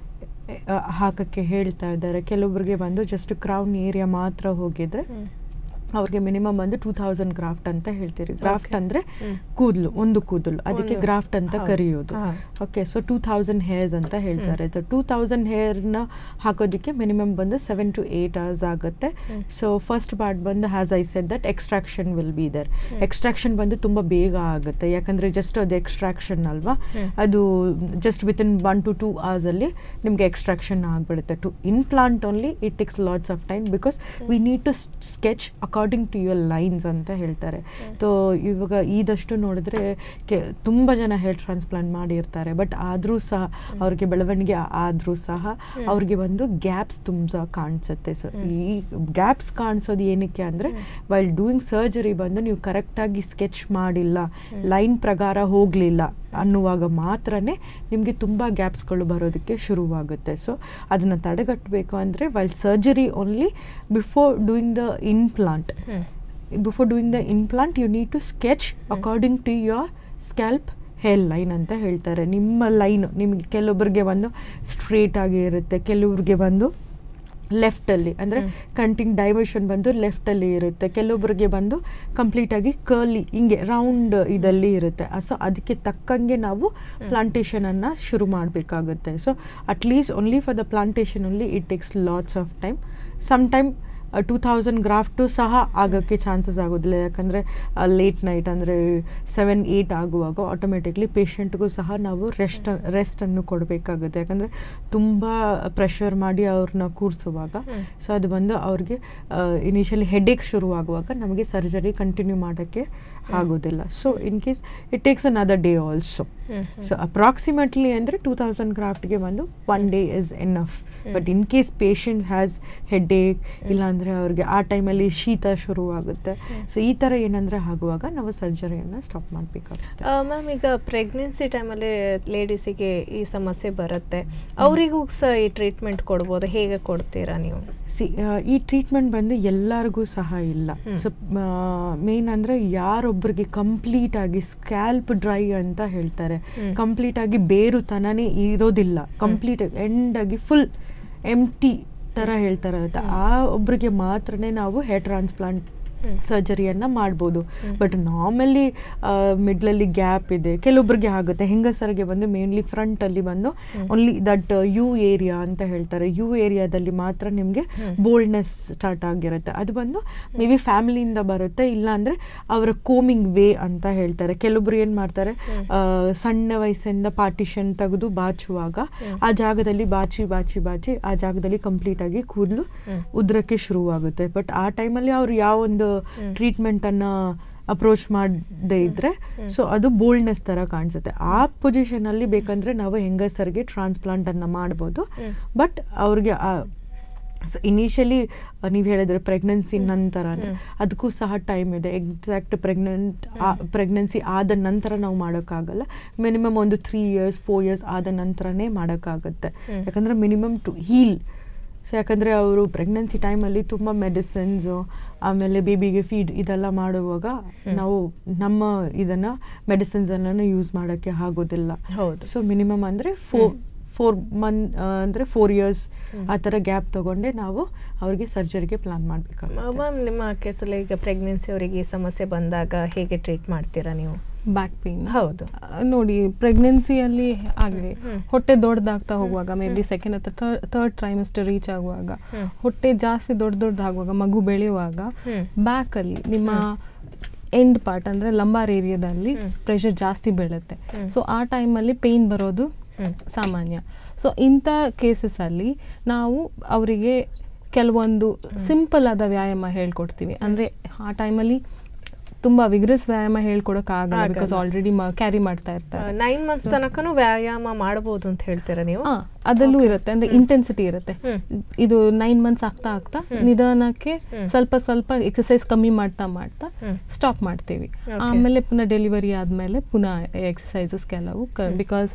ಹಾಕೋಕ್ಕೆ ಹೇಳ್ತಾ ಇದ್ದಾರೆ ಕೆಲವೊಬ್ಬರಿಗೆ ಬಂದು ಜಸ್ಟ್ ಕ್ರೌನ್ ಏರಿಯಾ ಮಾತ್ರ ಹೋಗಿದ್ರೆ ಅವ್ರಿಗೆ ಮಿನಿಮಮ್ ಬಂದು ಟೂ ತೌಸಂಡ್ ಗ್ರಾಫ್ಟ್ ಅಂತ ಹೇಳ್ತೀರಿ ಗ್ರಾಫ್ಟ್ Okay. ಅಂದರೆ ಹ್ಮ್. ಕೂದಲು ಒಂದು ಕೂದಲು ಅದಕ್ಕೆ ಒಂದು- ಗ್ರಾಫ್ಟ್ ಅಂತ ಹೌದು. ಕರೆಯೋದು ಹಾ. Okay so two thousand hairs ಅಂತ ಹೇಳ್ತಾರೆ ಸೊ ಟೂ ತೌಸಂಡ್ ಹೇರ್ನ ಹಾಕೋದಕ್ಕೆ ಮಿನಿಮಮ್ ಬಂದು ಸೆವೆನ್ ಟು ಏಯ್ಟ್ ಅವರ್ಸ್ ಆಗುತ್ತೆ ಹ್ಮ್. ಸೊ ಫಸ್ಟ್ ಪಾರ್ಟ್ ಬಂದು has I said that extraction will be there hmm. Extraction ಬಂದು ತುಂಬ ಬೇಗ ಆಗುತ್ತೆ ಯಾಕಂದರೆ ಜಸ್ಟ್ ಅದು ಎಕ್ಸ್ಟ್ರಾಕ್ಷನ್ ಅಲ್ವಾ ಹ್ಮ್. ಅದು just within one to two ಅವರ್ಸಲ್ಲಿ ನಿಮಗೆ ಎಕ್ಸ್ಟ್ರಾಕ್ಷನ್ ಆಗಿಬಿಡುತ್ತೆ to implant only it takes lots of time because we need to sketch according to your lines ಅಂತ ಹೇಳ್ತಾರೆ ಸೊ ಇವಾಗ ಈದಷ್ಟು ನೋಡಿದ್ರೆ ಕೆ ತುಂಬ ಜನ ಹೇರ್ ಟ್ರಾನ್ಸ್ಪ್ಲಾಂಟ್ ಮಾಡಿರ್ತಾರೆ ಬಟ್ ಆದರೂ ಸಹ ಅವ್ರಿಗೆ ಬೆಳವಣಿಗೆ ಆದರೂ ಸಹ ಅವ್ರಿಗೆ ಒಂದು ಗ್ಯಾಪ್ಸ್ ತುಂಬ ಕಾಣಿಸುತ್ತೆ ಸೊ ಈ ಗ್ಯಾಪ್ಸ್ ಕಾಣಿಸೋದು ಏನಕ್ಕೆ ಅಂದರೆ ವೈಲ್ ಡೂಯಿಂಗ್ ಸರ್ಜರಿ ಬಂದು ನೀವು ಕರೆಕ್ಟಾಗಿ ಸ್ಕೆಚ್ ಮಾಡಿಲ್ಲ ಲೈನ್ ಪ್ರಕಾರ ಹೋಗಲಿಲ್ಲ ಅನ್ನುವಾಗ ಮಾತ್ರನೇ ನಿಮಗೆ ತುಂಬ ಗ್ಯಾಪ್ಸ್ಗಳು ಬರೋದಕ್ಕೆ ಶುರುವಾಗುತ್ತೆ ಸೊ ಅದನ್ನು ತಡೆಗಟ್ಟಬೇಕು ಅಂದರೆ while surgery only before doing the implant hmm. Before doing the implant you need to sketch according to your scalp hair line ಅಂತ ಹೇಳ್ತಾರೆ ನಿಮ್ಮ ಲೈನ್ ನಿಮಗೆ ಕೆಲವೊಬ್ಬರಿಗೆ ಬಂದು ಸ್ಟ್ರೇಟ್ ಆಗಿ ಇರುತ್ತೆ ಕೆಲವ್ರಿಗೆ ಬಂದು ಲೆಫ್ಟಲ್ಲಿ ಅಂದರೆ ಹ್ಮ್. ಕಂಟಿಂಗ್ ಡೈವರ್ಷನ್ ಬಂದು ಲೆಫ್ಟಲ್ಲಿ ಇರುತ್ತೆ ಕೆಲವೊಬ್ಬರಿಗೆ ಬಂದು ಕಂಪ್ಲೀಟಾಗಿ ಕರ್ಲಿ ಹಿಂಗೆ ರೌಂಡ್ ಇದಲ್ಲಿ ಇರುತ್ತೆ ಸೊ ಅದಕ್ಕೆ ತಕ್ಕಂಗೆ ನಾವು ಪ್ಲಾಂಟೇಷನನ್ನು ಶುರು ಮಾಡಬೇಕಾಗುತ್ತೆ so at least only for the plantation only it takes lots of time some time two thousand graft ಸಹ ಆಗೋಕ್ಕೆ ಚಾನ್ಸಸ್ ಆಗೋದಿಲ್ಲ ಯಾಕಂದರೆ ಲೇಟ್ ನೈಟ್ ಅಂದರೆ ಸೆವೆನ್ ಏಯ್ಟ್ ಆಗುವಾಗ ಆಟೋಮೆಟಿಕ್ಲಿ ಪೇಷಂಟ್ಗೂ ಸಹ ನಾವು ರೆಸ್ಟ್ ರೆಸ್ಟನ್ನು ಕೊಡಬೇಕಾಗುತ್ತೆ ಯಾಕಂದರೆ ತುಂಬ ಪ್ರೆಷರ್ ಮಾಡಿ ಅವ್ರನ್ನ ಕೂರಿಸುವಾಗ ಹ್ಮ್. ಸೊ ಅದು ಬಂದು ಅವ್ರಿಗೆ ಇನಿಷಿಯಲಿ ಹೆಡೇಕ್ ಶುರುವಾಗುವಾಗ ನಮಗೆ ಸರ್ಜರಿ ಕಂಟಿನ್ಯೂ ಮಾಡೋಕ್ಕೆ ಆಗೋದಿಲ್ಲ so in case it takes another day also hmm, so approximately ಅಂದರೆ ಟೂ ತೌಸಂಡ್ ಗ್ರಾಫ್ಟ್ಗೆ ಬಂದು one day is enough but in case patient has headache ಇಲ್ಲಾಂದರೆ ಅವ್ರಿಗೆ ಆ ಟೈಮಲ್ಲಿ ಶೀತ ಶುರುವಾಗುತ್ತೆ ಸೊ ಈ ಥರ ಏನಂದರೆ ಆಗುವಾಗ ನಾವು ಸರ್ಜರಿಯನ್ನು ಸ್ಟಾಪ್ ಮಾಡಬೇಕಾಗುತ್ತೆ ಮ್ಯಾಮ್ ಈಗ ಪ್ರೆಗ್ನೆನ್ಸಿ ಟೈಮಲ್ಲಿ ಲೇಡೀಸಿಗೆ ಈ ಸಮಸ್ಯೆ ಬರುತ್ತೆ ಅವರಿಗೂ ಸಹ ಈ ಟ್ರೀಟ್ಮೆಂಟ್ ಕೊಡ್ಬೋದು ಹೇಗೆ ಕೊಡ್ತೀರಾ ನೀವು ಸಿ ಈ ಟ್ರೀಟ್ಮೆಂಟ್ ಬಂದು ಎಲ್ಲರಿಗೂ ಸಹ ಇಲ್ಲ ಹ್ಮ್. ಸೊ ಮೇನ್ ಅಂದರೆ ಯಾರೊಬ್ಬರಿಗೆ ಕಂಪ್ಲೀಟ್ ಆಗಿ ಸ್ಕ್ಯಾಲ್ಪ್ ಡ್ರೈ ಅಂತ ಹೇಳ್ತಾರೆ ಹ್ಮ್. ಕಂಪ್ಲೀಟ್ ಆಗಿ ಬೇರು ತನನೇ ಇರೋದಿಲ್ಲ ಕಂಪ್ಲೀಟ್ ಎಂಡ್ ಆಗಿ ಫುಲ್ ಎಂಟಿ ಥರ ಹೇಳ್ತಾರೆ ಆಗುತ್ತೆ. ಆ ಒಬ್ರಿಗೆ ಮಾತ್ರನೇ ನಾವು ಹೇರ್ ಟ್ರಾನ್ಸ್ಪ್ಲಾಂಟ್ ಸರ್ಜರಿಯನ್ನು ಮಾಡ್ಬೋದು ಬಟ್ ನಾರ್ಮಲಿ ಮಿಡ್ಲಲ್ಲಿ ಗ್ಯಾಪ್ ಇದೆ ಕೆಲವೊಬ್ರಿಗೆ ಆಗುತ್ತೆ ಹೆಂಗಸರಿಗೆ ಬಂದು ಮೇನ್ಲಿ ಫ್ರಂಟಲ್ಲಿ ಬಂದು ಓನ್ಲಿ ದಟ್ ಯು ಏರಿಯಾ ಅಂತ ಹೇಳ್ತಾರೆ ಯು ಏರಿಯಾದಲ್ಲಿ ಮಾತ್ರ ನಿಮಗೆ ಬೋಲ್ಡ್ನೆಸ್ ಸ್ಟಾರ್ಟ್ ಆಗಿರುತ್ತೆ ಅದು ಬಂದು ಮೇ ಬಿ ಫ್ಯಾಮಿಲಿಯಿಂದ ಬರುತ್ತೆ ಇಲ್ಲ ಅಂದರೆ ಅವರ ಕೋಮಿಂಗ್ ವೇ ಅಂತ ಹೇಳ್ತಾರೆ ಕೆಲವೊಬ್ರು ಏನು ಮಾಡ್ತಾರೆ ಆ, ಸಣ್ಣ ವಯಸ್ಸಿಂದ ಪಾರ್ಟಿಷನ್ ತೆಗೆದು ಬಾಚುವಾಗ ಆ ಜಾಗದಲ್ಲಿ ಬಾಚಿ ಬಾಚಿ ಬಾಚಿ ಆ ಜಾಗದಲ್ಲಿ ಕಂಪ್ಲೀಟ್ ಆಗಿ ಕೂದಲು ಉದ್ರಕ್ಕೆ ಶುರುವಾಗುತ್ತೆ ಬಟ್ ಆ ಟೈಮಲ್ಲಿ ಅವ್ರು ಯಾವ ಒಂದು ಟ್ರೀಟ್ಮೆಂಟನ್ನು ಅಪ್ರೋಚ್ ಮಾಡದೇ ಇದ್ರೆ ಸೊ ಅದು ಬೋಲ್ಡ್ನೆಸ್ ಥರ ಕಾಣಿಸುತ್ತೆ ಆ ಪೊಸಿಷನಲ್ಲಿ ಬೇಕಂದ್ರೆ ನಾವು ಹೆಂಗಸರಿಗೆ ಟ್ರಾನ್ಸ್ಪ್ಲಾಂಟನ್ನು ಮಾಡ್ಬೋದು ಬಟ್ ಅವ್ರಿಗೆ ಇನಿಷಿಯಲಿ ನೀವು ಹೇಳಿದ್ರೆ ಪ್ರೆಗ್ನೆನ್ಸಿ ನಂತರ ಅಂದ್ರೆ ಅದಕ್ಕೂ ಸಹ ಟೈಮ್ ಇದೆ ಎಕ್ಸಾಕ್ಟ್ ಪ್ರೆಗ್ನೆಂಟ್ ಪ್ರೆಗ್ನೆನ್ಸಿ ಆದ ನಂತರ ನಾವು ಮಾಡೋಕ್ಕಾಗಲ್ಲ ಮಿನಿಮಮ್ ಒಂದು ತ್ರೀ ಇಯರ್ಸ್ ಫೋರ್ ಇಯರ್ಸ್ ಆದ ನಂತರನೇ ಮಾಡೋಕ್ಕಾಗತ್ತೆ ಯಾಕಂದರೆ ಮಿನಿಮಮ್ ಟು ಹೀಲ್ ಸೊ ಯಾಕಂದರೆ ಅವರು ಪ್ರೆಗ್ನೆನ್ಸಿ ಟೈಮಲ್ಲಿ ತುಂಬ ಮೆಡಿಸಿನ್ಸು ಆಮೇಲೆ ಬೇಬಿಗೆ ಫೀಡ್ ಇದೆಲ್ಲ ಮಾಡುವಾಗ ನಾವು ನಮ್ಮ ಇದನ್ನು ಮೆಡಿಸಿನ್ಸನ್ನು ಯೂಸ್ ಮಾಡೋಕ್ಕೆ ಆಗೋದಿಲ್ಲ ಹೌದು. ಸೊ ಮಿನಿಮಮ್ ಅಂದರೆ ಫೋರ್ ಫೋರ್ ಮಂತ್ ಅಂದರೆ ಫೋರ್ ಇಯರ್ಸ್ ಆ ಥರ ಗ್ಯಾಪ್ ತಗೊಂಡೆ ನಾವು ಅವ್ರಿಗೆ ಸರ್ಜರಿಗೆ ಪ್ಲಾನ್ ಮಾಡಬೇಕಾಗುತ್ತೆ ಮ್ಯಾಮ್ ನಿಮ್ಮ ಕೇಸಲ್ಲಿ ಈಗ ಪ್ರೆಗ್ನೆನ್ಸಿ ಅವರಿಗೆ ಈ ಸಮಸ್ಯೆ ಬಂದಾಗ ಹೇಗೆ ಟ್ರೀಟ್ ಮಾಡ್ತೀರಾ ನೀವು ಬ್ಯಾಕ್ ಪೇನ್ ಹೌದು ನೋಡಿ ಪ್ರೆಗ್ನೆನ್ಸಿಯಲ್ಲಿ ಆಗಲಿ ಹೊಟ್ಟೆ ದೊಡ್ಡದಾಗ್ತಾ ಹೋಗುವಾಗ ಮೇ ಬಿ ಸೆಕೆಂಡ್ ಅಥವಾ ಥರ್ಡ್ ಟ್ರೈಮಿಸ್ಟರ್ ರೀಚ್ ಆಗುವಾಗ ಹೊಟ್ಟೆ ಜಾಸ್ತಿ ದೊಡ್ಡ ದೊಡ್ಡದಾಗುವಾಗ ಮಗು ಬೆಳೆಯುವಾಗ ಹ್ಮ್. ಬ್ಯಾಕಲ್ಲಿ ನಿಮ್ಮ ಎಂಡ್ ಪಾರ್ಟ್ ಅಂದರೆ ಲಂಬಾರ್ ಏರಿಯಾದಲ್ಲಿ ಪ್ರೆಷರ್ ಜಾಸ್ತಿ ಬೀಳುತ್ತೆ ಸೊ ಆ ಟೈಮಲ್ಲಿ ಪೇಯ್ನ್ ಬರೋದು ಸಾಮಾನ್ಯ ಸೊ ಇಂಥ ಕೇಸಸಲ್ಲಿ ನಾವು ಅವರಿಗೆ ಕೆಲವೊಂದು ಸಿಂಪಲ್ ಆದ ವ್ಯಾಯಾಮ ಹೇಳ್ಕೊಡ್ತೀವಿ ಅಂದರೆ ಆ ಟೈಮಲ್ಲಿ ತುಂಬ ವಿಗ್ರಸ್ ವ್ಯಾಯಾಮ ಹೇಳ್ಕೊಡೋಕ್ಕಾಗಲ್ಲ ಬಿಕಾಸ್ ಆಲ್ರೆಡಿ ಕ್ಯಾರಿ ಮಾಡ್ತಾ ಇರ್ತಾರೆ ನೈನ್ ಮಂತ್ಸ್ ತನಕನೂ ವ್ಯಾಯಾಮ ಮಾಡಬಹುದು ಅಂತ ಹೇಳ್ತೀರಾ ನೀವು ಆ, ಅದಲ್ಲೂ ಇರುತ್ತೆ ಅಂದ್ರೆ ಇಂಟೆನ್ಸಿಟಿ ಇರುತ್ತೆ ಇದು ನೈನ್ ಮಂತ್ಸ್ ಆಗ್ತಾ ಆಗ್ತಾ ನಿಧಾನಕ್ಕೆ ಸ್ವಲ್ಪ ಸ್ವಲ್ಪ ಎಕ್ಸಸೈಸ್ ಕಮ್ಮಿ ಮಾಡ್ತಾ ಮಾಡ್ತಾ ಸ್ಟಾಪ್ ಮಾಡ್ತೀವಿ ಆಮೇಲೆ ಪುನಃ ಡೆಲಿವರಿ ಆದಮೇಲೆ ಪುನಃ ಎಕ್ಸಸೈಸಸ್ ಕೆಲವು ಬಿಕಾಸ್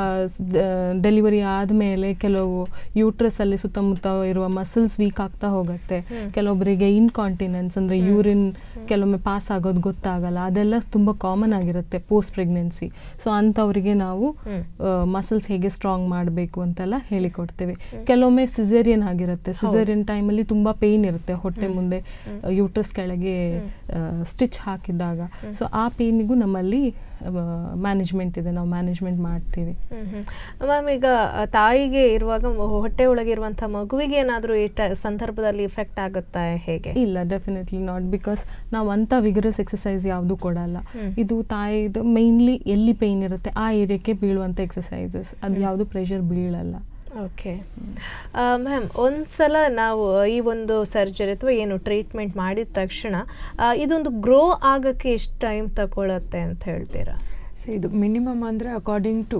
ಡೆಲಿವರಿ ಆದಮೇಲೆ ಕೆಲವು ಯೂಟ್ರಸ್ ಅಲ್ಲಿ ಸುತ್ತಮುತ್ತ ಇರುವ ಮಸಲ್ಸ್ ವೀಕ್ ಆಗ್ತಾ ಹೋಗುತ್ತೆ ಕೆಲವೊಬ್ಬರಿಗೆ ಇನ್ಕಾಂಟಿನೆನ್ಸ್ ಅಂದ್ರೆ ಯೂರಿನ್ ಕೆಲವೊಮ್ಮೆ ಪಾಸ್ ಆಗೋದು ಗೊತ್ತಾಗಲ್ಲ ಅದೆಲ್ಲ ತುಂಬಾ ಕಾಮನ್ ಆಗಿರುತ್ತೆ ಪೋಸ್ಟ್ ಪ್ರೆಗ್ನೆನ್ಸಿ ಸೊ ಅಂಥವ್ರಿಗೆ ನಾವು ಮಸಲ್ಸ್ ಹೇಗೆ ಸ್ಟ್ರಾಂಗ್ ಮಾಡಬೇಕು ಅಂತೆಲ್ಲ ಹೇಳಿಕೊಡ್ತೇವೆ ಕೆಲವೊಮ್ಮೆ ಸಿಸೇರಿಯನ್ ಆಗಿರುತ್ತೆ ಸಿಸೇರಿಯನ್ ಟೈಮಲ್ಲಿ ತುಂಬಾ ಪೇಯ್ನ್ ಇರುತ್ತೆ ಹೊಟ್ಟೆ ಮುಂದೆ ಯೂಟ್ರಸ್ ಕೆಳಗೆ ಸ್ಟಿಚ್ ಹಾಕಿದಾಗ ಸೊ ಆ ಪೇಯ್ನಿಗೂ ನಮ್ಮಲ್ಲಿ ಮ್ಯಾನೇಜ್ಮೆಂಟ್ ಇದೆ ನಾವು ಮ್ಯಾನೇಜ್ಮೆಂಟ್ ಮಾಡ್ತೀವಿ ಮ್ಯಾಮ್ ಈಗ ಆ, ತಾಯಿಗೆ ಇರುವಾಗ ಮ- ಹೊಟ್ಟೆ ಒಳಗೆ ಇರುವಂತಹ ಮಗುವಿಗೆ ಏನಾದರೂ ಈ ಟ- ಸಂದರ್ಭದಲ್ಲಿ ಇಫೆಕ್ಟ್ ಆಗುತ್ತಾ ಹೇಗೆ ಇಲ್ಲ ಡೆಫಿನೆಟ್ಲಿ ನಾಟ್ ಬಿಕಾಸ್ ನಾವು ಅಂಥ ವಿಗರಸ್ ಎಕ್ಸಸೈಸ್ ಯಾವುದು ಕೊಡಲ್ಲ ಇದು ತಾಯಿದು ಮೈನ್ಲಿ ಎಲ್ಲಿ ಪೇಯ್ನ್ ಇರುತ್ತೆ ಆ ಏರಿಯಾಕ್ಕೆ ಬೀಳುವಂಥ ಎಕ್ಸಸೈಸಸ್ ಅದು ಯಾವುದು ಪ್ರೆಷರ್ ಬೀಳಲ್ಲ ಓಕೆ ಮ್ಯಾಮ್ ಒಂದ್ಸಲ ನಾವು ಈ ಒಂದು ಸರ್ಜರಿ ಅಥವಾ ಏನು ಟ್ರೀಟ್ಮೆಂಟ್ ಮಾಡಿದ ತಕ್ಷಣ ಆ, ಇದೊಂದು ಗ್ರೋ ಆಗಕ್ಕೆ ಎಷ್ಟು ಟೈಮ್ ತಗೊಳತ್ತೆ ಅಂತ ಹೇಳ್ತೀರಾ ಸೊ ಇದು ಮಿನಿಮಮ್ ಅಂದರೆ ಅಕಾರ್ಡಿಂಗ್ ಟು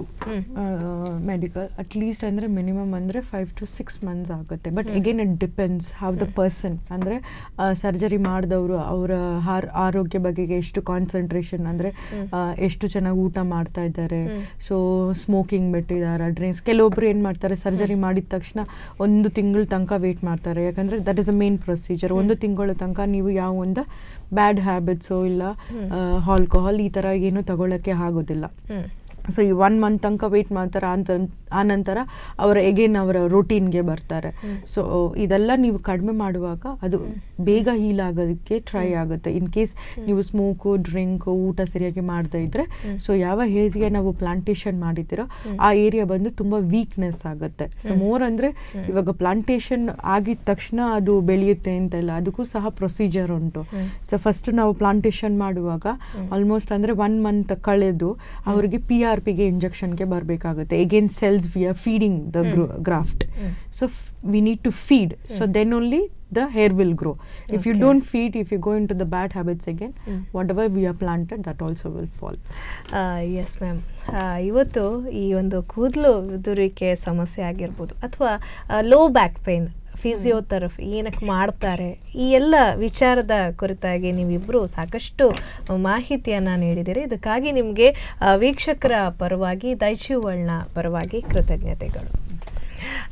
ಮೆಡಿಕಲ್ ಅಟ್ಲೀಸ್ಟ್ ಅಂದರೆ ಮಿನಿಮಮ್ ಅಂದರೆ ಫೈವ್ ಟು ಸಿಕ್ಸ್ ಮಂತ್ಸ್ ಆಗುತ್ತೆ but again it depends how the person ಅಂದರೆ ಸರ್ಜರಿ ಮಾಡಿದವರು ಅವರ ಹಾರ್ ಆರೋಗ್ಯ ಬಗೆಗೆ ಎಷ್ಟು ಕಾನ್ಸಂಟ್ರೇಷನ್ ಅಂದರೆ ಎಷ್ಟು ಚೆನ್ನಾಗಿ ಊಟ ಮಾಡ್ತಾ ಇದ್ದಾರೆ ಸೊ ಸ್ಮೋಕಿಂಗ್ ಬಿಟ್ಟಿದ್ದಾರೆ ಡ್ರಿಂಕ್ಸ್ ಕೆಲವೊಬ್ರು ಏನು ಮಾಡ್ತಾರೆ ಸರ್ಜರಿ ಮಾಡಿದ ತಕ್ಷಣ ಒಂದು ತಿಂಗಳ ತನಕ ವೇಟ್ ಮಾಡ್ತಾರೆ ಯಾಕಂದರೆ that is a main procedure ಒಂದು ತಿಂಗಳ ತನಕ ನೀವು ಯಾವ ಒಂದು ಬ್ಯಾಡ್ ಹ್ಯಾಬಿಟ್ಸು ಇಲ್ಲ ಆಲ್ಕೋಹಾಲ್ ಈ ಥರ ಏನು ತಗೊಳ್ಳೋಕ್ಕೆ ಆಗೋದಿಲ್ಲ ಹ್ಮ್ ಸೊ ಈ ಒನ್ ಮಂತ್ ತನಕ ವೆಯ್ಟ್ ಮಾಡ್ತಾರೆ ಅಂತ ಆನಂತರ ಅವರ ಎಗೇನ್ ಅವರ ರೊಟೀನ್ಗೆ ಬರ್ತಾರೆ ಸೊ ಇದೆಲ್ಲ ನೀವು ಕಡಿಮೆ ಮಾಡುವಾಗ ಅದು ಬೇಗ ಹೀಲ್ ಆಗೋದಕ್ಕೆ ಟ್ರೈ ಆಗುತ್ತೆ ಇನ್ ಕೇಸ್ ನೀವು ಸ್ಮೋಕು ಡ್ರಿಂಕು ಊಟ ಸರಿಯಾಗಿ ಮಾಡದೇ ಇದ್ರೆ ಸೊ ಯಾವ ಏರಿಯಾ ನಾವು ಪ್ಲಾಂಟೇಶನ್ ಮಾಡಿದ್ದೀರೋ ಆ ಏರಿಯಾ ಬಂದು ತುಂಬ ವೀಕ್ನೆಸ್ ಆಗುತ್ತೆ ಸೊ ಮೋರ್ ಅಂದರೆ ಇವಾಗ ಪ್ಲಾಂಟೇಶನ್ ಆಗಿದ ತಕ್ಷಣ ಅದು ಬೆಳೆಯುತ್ತೆ ಅಂತ ಇಲ್ಲ ಅದಕ್ಕೂ ಸಹ ಪ್ರೊಸೀಜರ್ ಉಂಟು ಸೊ ಫಸ್ಟ್ ನಾವು ಪ್ಲಾಂಟೇಶನ್ ಮಾಡುವಾಗ ಆಲ್ಮೋಸ್ಟ್ ಅಂದರೆ ಒನ್ ಮಂತ್ ಕಳೆದು ಅವರಿಗೆ ಪಿ ಆರ್ ಪಿಗೆ ಇಂಜೆಕ್ಷನ್ಗೆ ಬರಬೇಕಾಗುತ್ತೆ again cells we are feeding the graft so we need to feed so then only the hair will grow if you don't feed if you go into the bad habits again whatever we are planted that also will fall yes ma'am ಇವತ್ತು ಈ ಒಂದು ಕೂದಲು ಉದುರಿಕೆ ಸಮಸ್ಯೆ ಆಗಿರ್ಬೋದು ಅಥವಾ low back pain physiotherapy ಏನಕ್ಕೆ ಮಾಡ್ತಾರೆ ಈ ಎಲ್ಲ ವಿಚಾರದ ಕುರಿತಾಗಿ ನೀವಿಬ್ಬರು ಸಾಕಷ್ಟು ಮಾಹಿತಿಯನ್ನು ನೀಡಿದ್ದೀರಿ ಇದಕ್ಕಾಗಿ ನಿಮಗೆ ವೀಕ್ಷಕರ ಪರವಾಗಿ ದೈಚಿವಳ್ನ ಪರವಾಗಿ ಕೃತಜ್ಞತೆಗಳು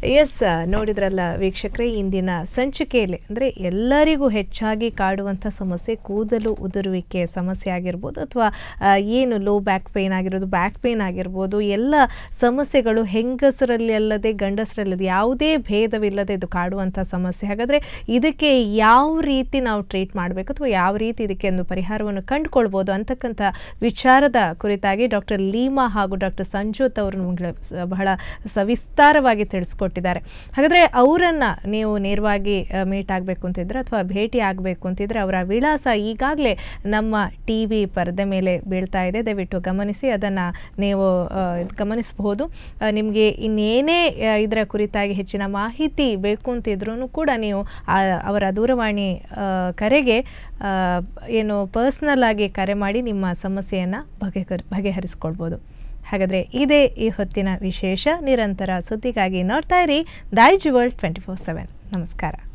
ಎಸ್ ನೋಡಿದ್ರಲ್ಲ ವೀಕ್ಷಕರೇ ಇಂದಿನ ಸಂಚಿಕೆಯಲ್ಲಿ ಅಂದರೆ ಎಲ್ಲರಿಗೂ ಹೆಚ್ಚಾಗಿ ಕಾಡುವಂಥ ಸಮಸ್ಯೆ ಕೂದಲು ಉದುರುವಿಕೆ ಸಮಸ್ಯೆ ಆಗಿರ್ಬೋದು ಅಥವಾ ಏನು ಲೋ ಬ್ಯಾಕ್ ಪೇನ್ ಆಗಿರೋದು ಬ್ಯಾಕ್ ಪೇನ್ ಆಗಿರ್ಬೋದು ಎಲ್ಲ ಸಮಸ್ಯೆಗಳು ಹೆಂಗಸರಲ್ಲಿ ಅಲ್ಲದೆ ಗಂಡಸರಲ್ಲದೆ ಯಾವುದೇ ಭೇದವಿಲ್ಲದೆ ಇದು ಕಾಡುವಂಥ ಸಮಸ್ಯೆ ಹಾಗಾದರೆ ಇದಕ್ಕೆ ಯಾವ ರೀತಿ ನಾವು ಟ್ರೀಟ್ ಮಾಡಬೇಕು ಅಥವಾ ಯಾವ ರೀತಿ ಇದಕ್ಕೆ ಒಂದು ಪರಿಹಾರವನ್ನು ಕಂಡುಕೊಳ್ಬೋದು ಅಂತಕ್ಕಂಥ ವಿಚಾರದ ಕುರಿತಾಗಿ ಡಾಕ್ಟರ್ ಲೀಮಾ ಹಾಗೂ ಡಾಕ್ಟರ್ ಸಂಜೋತ್ ಅವರು ನಮಗೆ ಸ- ಬಹಳ ಸವಿಸ್ತಾರವಾಗಿ ತಿಳಿಸ್ಕೊಟ್ಟಿದ್ದಾರೆ ಹಾಗಾದರೆ ಅವರನ್ನು ನೀವು ನೇರವಾಗಿ ಮೀಟ್ ಆಗಬೇಕು ಅಂತಿದ್ರೆ ಅಥವಾ ಭೇಟಿ ಆಗಬೇಕು ಅಂತಿದ್ರೆ ಅವರ ವಿಳಾಸ ಈಗಾಗಲೇ ನಮ್ಮ ಟಿ ವಿ ಪರದೆ ಮೇಲೆ ಬೀಳ್ತಾ ಇದೆ ದಯವಿಟ್ಟು ಗಮನಿಸಿ ಅದನ್ನು ನೀವು ಆ, ಗಮನಿಸಬಹುದು ನಿಮಗೆ ಇನ್ನೇನೇ ಆ, ಇದರ ಕುರಿತಾಗಿ ಹೆಚ್ಚಿನ ಮಾಹಿತಿ ಬೇಕು ಅಂತಿದ್ರೂ ಕೂಡ ನೀವು ಆ, ಅವರ ದೂರವಾಣಿ ಆ, ಕರೆಗೆ ಆ, ಏನು ಪರ್ಸ್ನಲ್ ಆಗಿ ಕರೆ ಮಾಡಿ ನಿಮ್ಮ ಸಮಸ್ಯೆಯನ್ನು ಬಗೆಹರ್ ಬಗೆಹರಿಸ್ಕೊಳ್ಬೋದು ಹಾಗಾದರೆ ಇದೇ ಈ ಹೊತ್ತಿನ ವಿಶೇಷ ನಿರಂತರ ಸುದ್ದಿಗಾಗಿ ನೋಡ್ತಾ ಇರಿ Daijiworld twenty four seven ನಮಸ್ಕಾರ